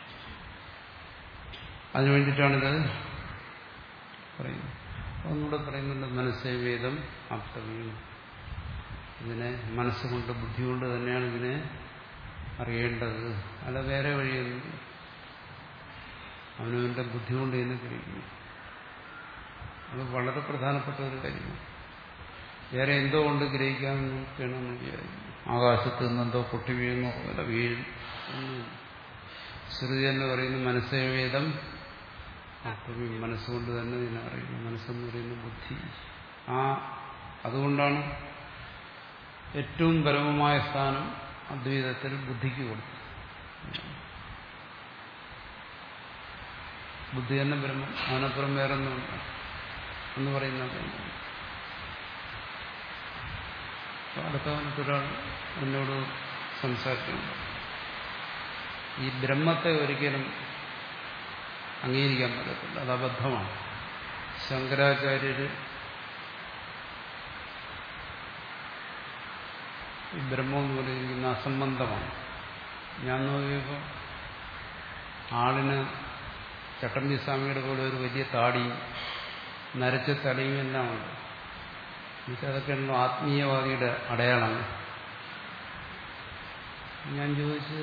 അതിനു വേണ്ടിയിട്ടാണിത് പറയുന്നത് ഒന്നുകൂടെ പറയുന്നുണ്ട് മനസ്സേ വേദം ആപ്തവ്യം ഇതിനെ മനസ്സുകൊണ്ട് ബുദ്ധി കൊണ്ട് തന്നെയാണ് ഇതിനെ അറിയേണ്ടത് അല്ല വേറെ വഴിയൊന്നും അവനവന്റെ ബുദ്ധി കൊണ്ട് ഇതിനെ ഗ്രഹിക്കുന്നു അത് വളരെ പ്രധാനപ്പെട്ട ഒരു കാര്യമാണ് വേറെ എന്തോ കൊണ്ട് ഗ്രഹിക്കാമെന്നൊക്കെയാണ് നമ്മൾ വിചാരിക്കുന്നത് ആകാശത്ത് നിന്നെന്തോ പൊട്ടി വീഴുന്നോ അല്ല വീഴും ഒന്നും ശ്രുതി എന്ന് പറയുന്ന മനസ്സേ വേദം അപ്പം മനസ്സുകൊണ്ട് തന്നെ ഇതിനെ അറിയുന്നു മനസ്സെന്ന് പറയുന്ന ബുദ്ധി ആ അതുകൊണ്ടാണ് ഏറ്റവും പരമമായ സ്ഥാനം അദ്വൈതത്തിൽ ബുദ്ധിക്ക് കൊടുത്തു ബുദ്ധി തന്നെ ബ്രഹ്മം അവനപ്പുറം വേറൊന്നുമില്ല എന്ന് പറയുന്നത് അടുത്തവനത്തൊരാൾ എന്നോട് സംസാരിക്കുന്നുണ്ട് ഈ ബ്രഹ്മത്തെ ഒരിക്കലും അംഗീകരിക്കാൻ പറ്റത്തില്ല അത് അബദ്ധമാണ് ശങ്കരാചാര്യര് ഈ ബ്രഹ്മം എന്ന് പറയുന്ന അസംബന്ധമാണ് ഞാൻ നോക്കിയപ്പോൾ ആളിന് ചട്ടമ്പി സ്വാമിയുടെ പോലെ ഒരു വലിയ താടിയും നരച്ച തലയും എല്ലാം ഉണ്ട് എന്നുവെച്ചാൽ അതൊക്കെയാണല്ലോ ആത്മീയവാദിയുടെ അടയാളങ്ങൾ ഞാൻ ചോദിച്ച്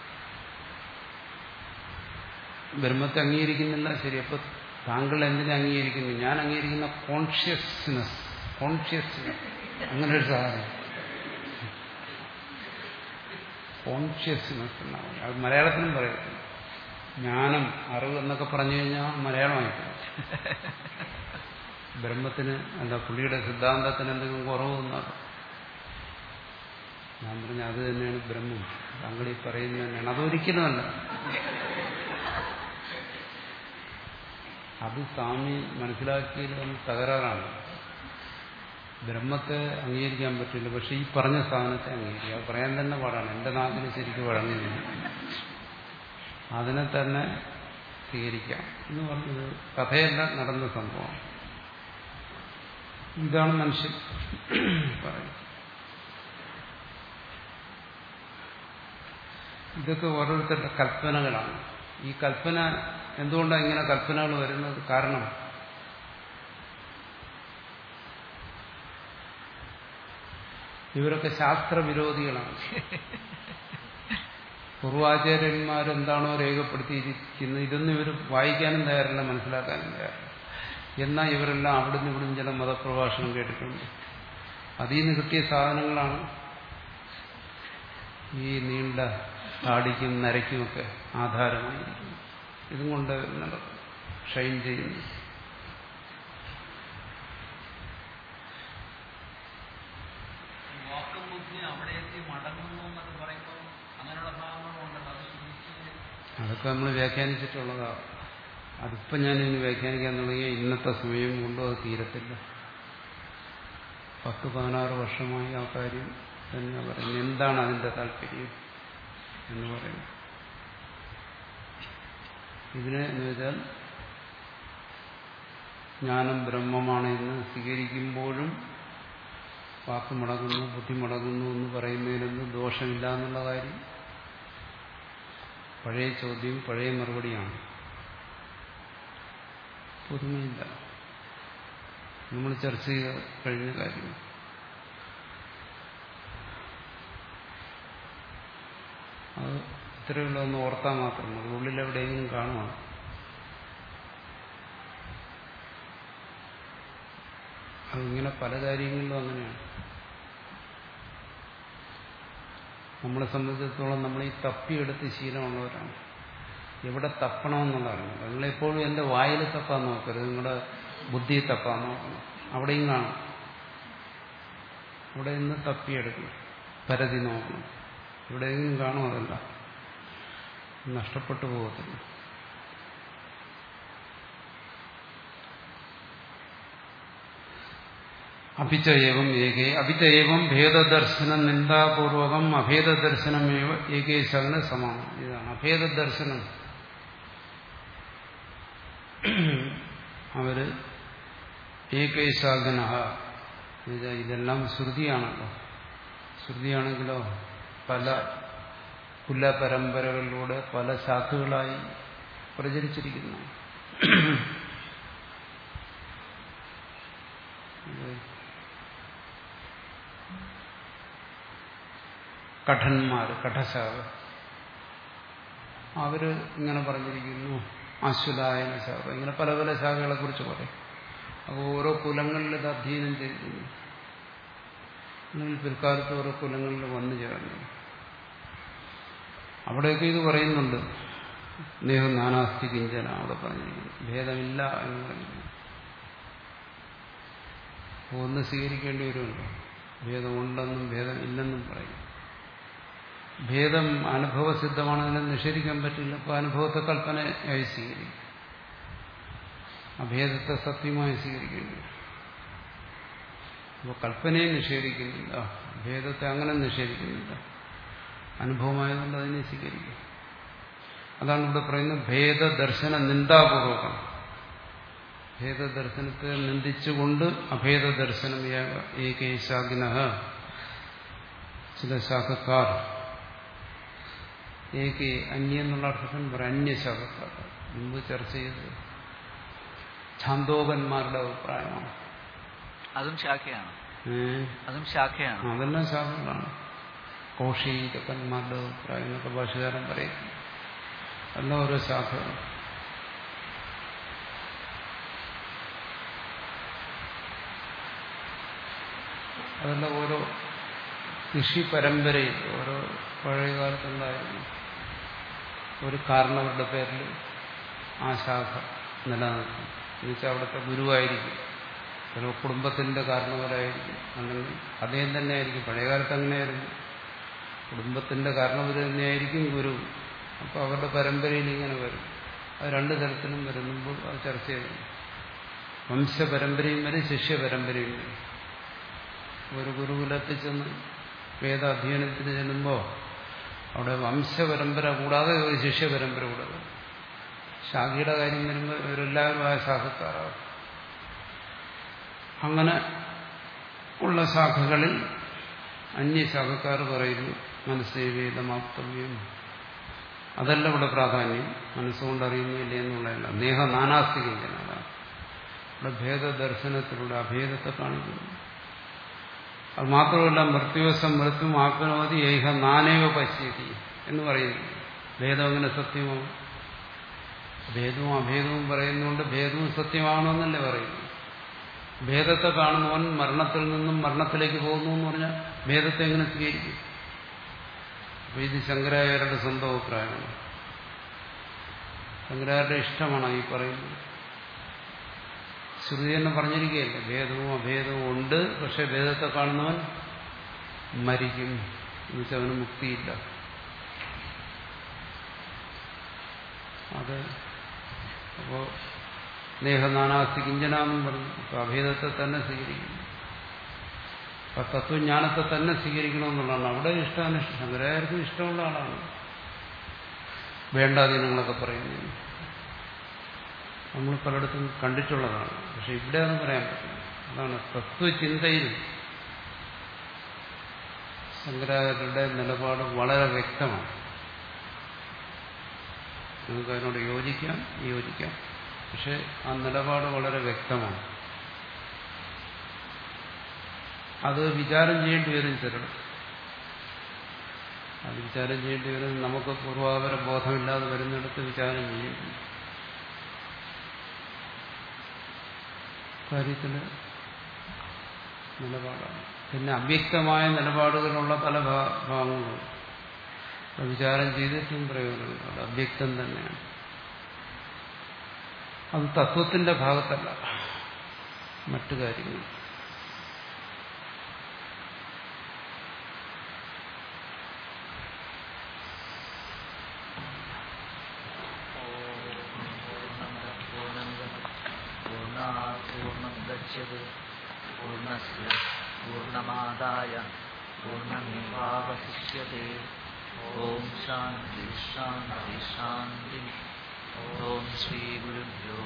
ബ്രഹ്മത്തെ അംഗീകരിക്കുന്നില്ല ശരി അപ്പൊ താങ്കൾ എന്തിനെ അംഗീകരിക്കുന്നു ഞാൻ അംഗീകരിക്കുന്ന കോൺഷ്യസ്നെസ് കോൺഷ്യസ്നെസ് അങ്ങനെ ഒരു സാധനം കോൺഷ്യസ്നെസ് എന്നാണ് അത് മലയാളത്തിലും പറയത്തില്ല ജ്ഞാനം അറിവ് എന്നൊക്കെ പറഞ്ഞു കഴിഞ്ഞാൽ മലയാളമായിട്ടില്ല ബ്രഹ്മത്തിന് എന്താ പുള്ളിയുടെ സിദ്ധാന്തത്തിന് എന്തെങ്കിലും കുറവൊന്നാണ് ഞാൻ പറഞ്ഞ അത് തന്നെയാണ് ബ്രഹ്മം താങ്കൾ ഈ പറയുന്നത് തന്നെയാണ് അതൊരിക്കലുമല്ല അത് സ്വാമി മനസ്സിലാക്കിയത് ഒന്ന് തകരാറാണ് ബ്രഹ്മത്തെ അംഗീകരിക്കാൻ പറ്റില്ല പക്ഷെ ഈ പറഞ്ഞ സാധനത്തെ അംഗീകരിക്കുക അത് പറയാൻ തന്നെ പാടാണ് എന്റെ നാട്ടിൽ ശരിക്കും വഴങ്ങുന്നില്ല അതിനെ തന്നെ സ്വീകരിക്കാം എന്ന് പറഞ്ഞത് കഥയല്ല നടന്ന സംഭവം ഇതാണ് മനുഷ്യൻ പറയുന്നത് ഇതൊക്കെ ഓരോരുത്തരുടെ കൽപ്പനകളാണ് ഈ കൽപ്പന എന്തുകൊണ്ടാണ് ഇങ്ങനെ കൽപ്പനകൾ വരുന്നത് കാരണം ഇവരൊക്കെ ശാസ്ത്രവിരോധികളാണ് പൂർവാചാര്യന്മാരെന്താണോ രേഖപ്പെടുത്തിയിരിക്കുന്നത് ഇതൊന്നും ഇവർ വായിക്കാനും തയ്യാറില്ല മനസ്സിലാക്കാനും തയ്യാറില്ല എന്നാൽ ഇവരെല്ലാം അവിടുന്ന് ഇവിടുന്ന് ചില മതപ്രഭാഷണം കേട്ടിട്ടുണ്ട് അതിൽ നിന്ന് കിട്ടിയ സാധനങ്ങളാണ് ഈ നീണ്ട താടിക്കും നരയ്ക്കുമൊക്കെ ആധാരമായിരിക്കുന്നു ഇതും കൊണ്ട് നടക്കും ഷൈൻ ചെയ്യുന്നു വാക്കും ബുദ്ധി അവിടെ എത്തി മടങ്ങുന്നു എന്നൊക്കെ പറയുമ്പോൾ അങ്ങനെയുള്ള ഭാഗങ്ങളുണ്ടല്ലോ അത് ചിന്തിച്ച് അതൊക്കെ നമ്മൾ വ്യാഖ്യാനിച്ചിട്ടുള്ളതാണ് അതിപ്പോൾ ഞാനിനി വ്യാഖ്യാനിക്കാൻ തുടങ്ങിയ ഇന്നത്തെ സമയം കൊണ്ടും അത് തീരത്തില്ല പത്ത് പതിനാറ് വർഷമായി ആ കാര്യം തന്നെ പറയുന്നത് എന്താണ് അതിന്റെ താല്പര്യം എന്ന് പറയുന്നത് ഇതിനെ എന്ന് വെച്ചാൽ ജ്ഞാനം ബ്രഹ്മമാണ് എന്ന് സ്വീകരിക്കുമ്പോഴും വാക്ക് മുടങ്ങുന്നു ബുദ്ധി മുടങ്ങുന്നു എന്ന് പറയുന്നതിനൊന്നും ദോഷമില്ല എന്നുള്ള കാര്യം പഴയ ചോദ്യം പഴയ മറുപടിയാണ് പുതുമയില്ല നമ്മൾ ചർച്ച ചെയ്ത കഴിഞ്ഞ കാര്യം അത് ഇത്രയുള്ള ഒന്ന് ഓർത്താൽ മാത്രം മതി ഉള്ളിൽ എവിടെയെങ്കിലും കാണുവാണ് അതിങ്ങനെ പല കാര്യങ്ങളിലും അങ്ങനെയാണ് നമ്മളെ സംബന്ധിച്ചിടത്തോളം നമ്മൾ ഈ തപ്പിയെടുത്ത് ശീലമുള്ളവരാണ് എവിടെ തപ്പണമെന്നുള്ളതാണ് നിങ്ങളെപ്പോഴും എൻ്റെ വായിൽ തപ്പാൻ നോക്കരുത് നിങ്ങളുടെ ബുദ്ധി തപ്പാൻ നോക്കണം അവിടെയും കാണും അവിടെ നിന്ന് തപ്പിയെടുക്കണം പരതി നോക്കണം എവിടെയെങ്കിലും കാണും അതല്ല നഷ്ടപ്പെട്ടു പോകത്തില്ല അഭിചയവം ഏകേ അഭിചയവം ഭേദദർശനം നിന്ദാപൂർവകം അഭേദദർശനമേവ ഏകേശാണ് സമാനം ഇതാണ് അഭേദദർശനം അവര് ഏകേശാഗന ഇതെല്ലാം ശ്രുതിയാണല്ലോ ശ്രുതിയാണെങ്കിലോ പല കുല പരമ്പരകളിലൂടെ പല ശാഖകളായി പ്രചരിച്ചിരിക്കുന്നു കഠന്മാർ കഠശാഖ അവര് ഇങ്ങനെ പറഞ്ഞിരിക്കുന്നു അശ്വലായന ശാഖ ഇങ്ങനെ പല പല ശാഖകളെ കുറിച്ച് പറയും അപ്പോൾ ഓരോ കുലങ്ങളിൽ ഇത് അധ്യയനം ചെയ്തിരുന്നു അല്ലെങ്കിൽ പിൽക്കാലത്ത് ഓരോ കുലങ്ങളിൽ വന്നു ചേർന്നു അവിടെയൊക്കെ ഇത് പറയുന്നുണ്ട് നേഹം നാനാസ്തി കിഞ്ചന അവിടെ പറഞ്ഞിരിക്കുന്നു ഭേദമില്ല എന്ന് പറഞ്ഞിരിക്കുന്നു ഒന്ന് സ്വീകരിക്കേണ്ടി വരുമല്ലോ ഭേദമുണ്ടെന്നും ഭേദമില്ലെന്നും പറയും ഭേദം അനുഭവസിദ്ധമാണെന്ന് നിഷേധിക്കാൻ പറ്റില്ല അപ്പോൾ അനുഭവത്തെ കൽപ്പനയായി സ്വീകരിക്കും അഭേദത്തെ സത്യമായി സ്വീകരിക്കേണ്ടി വരും അപ്പോൾ കൽപ്പനയെ നിഷേധിക്കുന്നില്ല ഭേദത്തെ അങ്ങനെ നിഷേധിക്കുന്നില്ല അനുഭവമായതുകൊണ്ട് അതിനെ സ്വീകരിക്കും അതാണ് ഇവിടെ പറയുന്നത് ഭേദദർശന നിന്ദാപൂർവകം ഭേദദർശനത്തെ നിന്ദിച്ചുകൊണ്ട് അഭേദദർശനം ഏകേശാഗ്ന ചില ശാഖക്കാർ ഏക്ക് അന്യ എന്നുള്ള അർത്ഥത്തിന് പറയാം അന്യശാഖക്കാർ മുമ്പ് ചർച്ച ചെയ്തത് ഛാന്തോകന്മാരുടെ അഭിപ്രായമാണ് അതും ശാഖയാണ് ഏഹ് അതും ശാഖയാണ് അതെല്ലാം ശാഖകളാണ് കൗശീകന്മാരുടെ അഭിപ്രായം എന്നൊക്കെ ഭാഷകാരൻ പറയും എല്ലാം ഓരോ ശാഖകൾ അതെല്ലാം ഓരോ കൃഷി പരമ്പരയിൽ ഓരോ പഴയ കാലത്തുണ്ടായിരുന്നു ഒരു കാരണവരുടെ പേരിൽ ആ ശാഖ നിലനിൽക്കും എന്നുവെച്ചാൽ അവിടുത്തെ ഗുരുവായിരിക്കും ചില കുടുംബത്തിന്റെ കാരണവരായിരിക്കും അല്ലെങ്കിൽ അദ്ദേഹം തന്നെ ആയിരിക്കും പഴയകാലത്ത് അങ്ങനെയായിരുന്നു കുടുംബത്തിന്റെ കാരണവർ തന്നെയായിരിക്കും ഗുരു അപ്പോൾ അവരുടെ പരമ്പരയിൽ ഇങ്ങനെ വരും അത് രണ്ട് തരത്തിലും വരുമ്പോൾ അത് ചർച്ച ചെയ്തു വംശപരമ്പരയും വരും ശിഷ്യപരമ്പരയും വരും ഒരു ഗുരുകുലത്തിൽ ചെന്ന് വേദാധ്യയനത്തിന് ചെല്ലുമ്പോൾ അവിടെ വംശപരമ്പര കൂടാതെ ഒരു ശിഷ്യപരമ്പര കൂടാതെ ശാഖയുടെ കാര്യം വരുമ്പോൾ ഇവരെല്ലാവരും ആ ശാഖക്കാരാകും അങ്ങനെ ഉള്ള ശാഖകളിൽ അന്യശാഖക്കാർ പറയുന്നു മനസ്സേവേദമാപ്തവ്യം അതല്ല ഇവിടെ പ്രാധാന്യം മനസ്സുകൊണ്ട് അറിയുന്നില്ല എന്നുള്ളതല്ല നേഹ നാനാസ്തികയാണ് അതാണ് ഇവിടെ ഭേദദർശനത്തിലൂടെ അഭേദത്തെ കാണിക്കുന്നു അത് മാത്രമല്ല മൃത്യുവസം മൃത്യു ആത്മനവധി ഏഹ നാനേവ പശ്യതി എന്ന് പറയുന്നു ഭേദം അങ്ങനെ സത്യമാവും ഭേദവും അഭേദവും പറയുന്നതുകൊണ്ട് ഭേദവും സത്യമാണെന്നല്ലേ പറയുന്നു ഭേദത്തെ കാണുന്നവൻ മരണത്തിൽ നിന്നും മരണത്തിലേക്ക് പോകുന്നു എന്ന് പറഞ്ഞാൽ ഭേദത്തെ എങ്ങനെ സ്വീകരിക്കും അപ്പൊ ഇത് ശങ്കരാചാര്യരുടെ സ്വന്തം അഭിപ്രായമാണ് ശങ്കരാചാര്യരുടെ ഇഷ്ടമാണ് ഈ പറയുന്നത് ശ്രുതി തന്നെ പറഞ്ഞിരിക്കുകയല്ലേ ഭേദവും അഭേദവും ഉണ്ട് പക്ഷെ ഭേദത്തെ കാണുന്നവൻ മരിക്കും എന്നുവെച്ചാൽ അവന് മുക്തിയില്ല അത് അപ്പോ സ്നേഹനാനാസ്തി കിഞ്ചനാന്നും പറഞ്ഞു അപ്പൊ അഭേദത്തെ തന്നെ സ്വീകരിക്കുന്നു അപ്പൊ തത്വജ്ഞാനത്തെ തന്നെ സ്വീകരിക്കണമെന്നുള്ളതാണ് അവിടെ ഇഷ്ടാനിഷ്ടം ശങ്കരാചാര്യർക്കും ഇഷ്ടമുള്ള ആളാണ് വേണ്ടാധീനങ്ങളൊക്കെ പറയുന്നത് നമ്മൾ പലയിടത്തും കണ്ടിട്ടുള്ളതാണ് പക്ഷെ ഇവിടെ അതൊന്നും പറയാൻ പറ്റില്ല അതാണ് തത്വചിന്തയിൽ ശങ്കരാചാര്യരുടെ നിലപാട് വളരെ വ്യക്തമാണ് നമുക്ക് അതിനോട് യോജിക്കാം യോജിക്കാം പക്ഷെ ആ നിലപാട് വളരെ വ്യക്തമാണ് അത് വിചാരം ചെയ്യേണ്ടി വരും ചിലടത്ത് അത് വിചാരം ചെയ്യേണ്ടി വരും നമുക്ക് പൂർവാപര ബോധമില്ലാതെ വരുന്നിടത്ത് വിചാരം ചെയ്യേണ്ടി വരും കാര്യത്തില് നിലപാടാണ് പിന്നെ അവ്യക്തമായ നിലപാടുകളുള്ള പല ഭാഗങ്ങളും വിചാരം ചെയ്തിട്ടും പ്രയോജനമില്ല അത് അവ്യക്തം തന്നെയാണ് അത് തത്വത്തിന്റെ ഭാഗത്തല്ല മറ്റു കാര്യങ്ങൾ പൂർണ്ണമുദച്യത്തെ പൂർണ്ണസ്യ പൂർണ്ണമാദായ പൂർണ്ണമേവാവശിഷ്യത്തെ ഓം ശാന്തി ശാന്തി ശാന്തി ഓം ശ്രീ ഗുരുഭ്യോ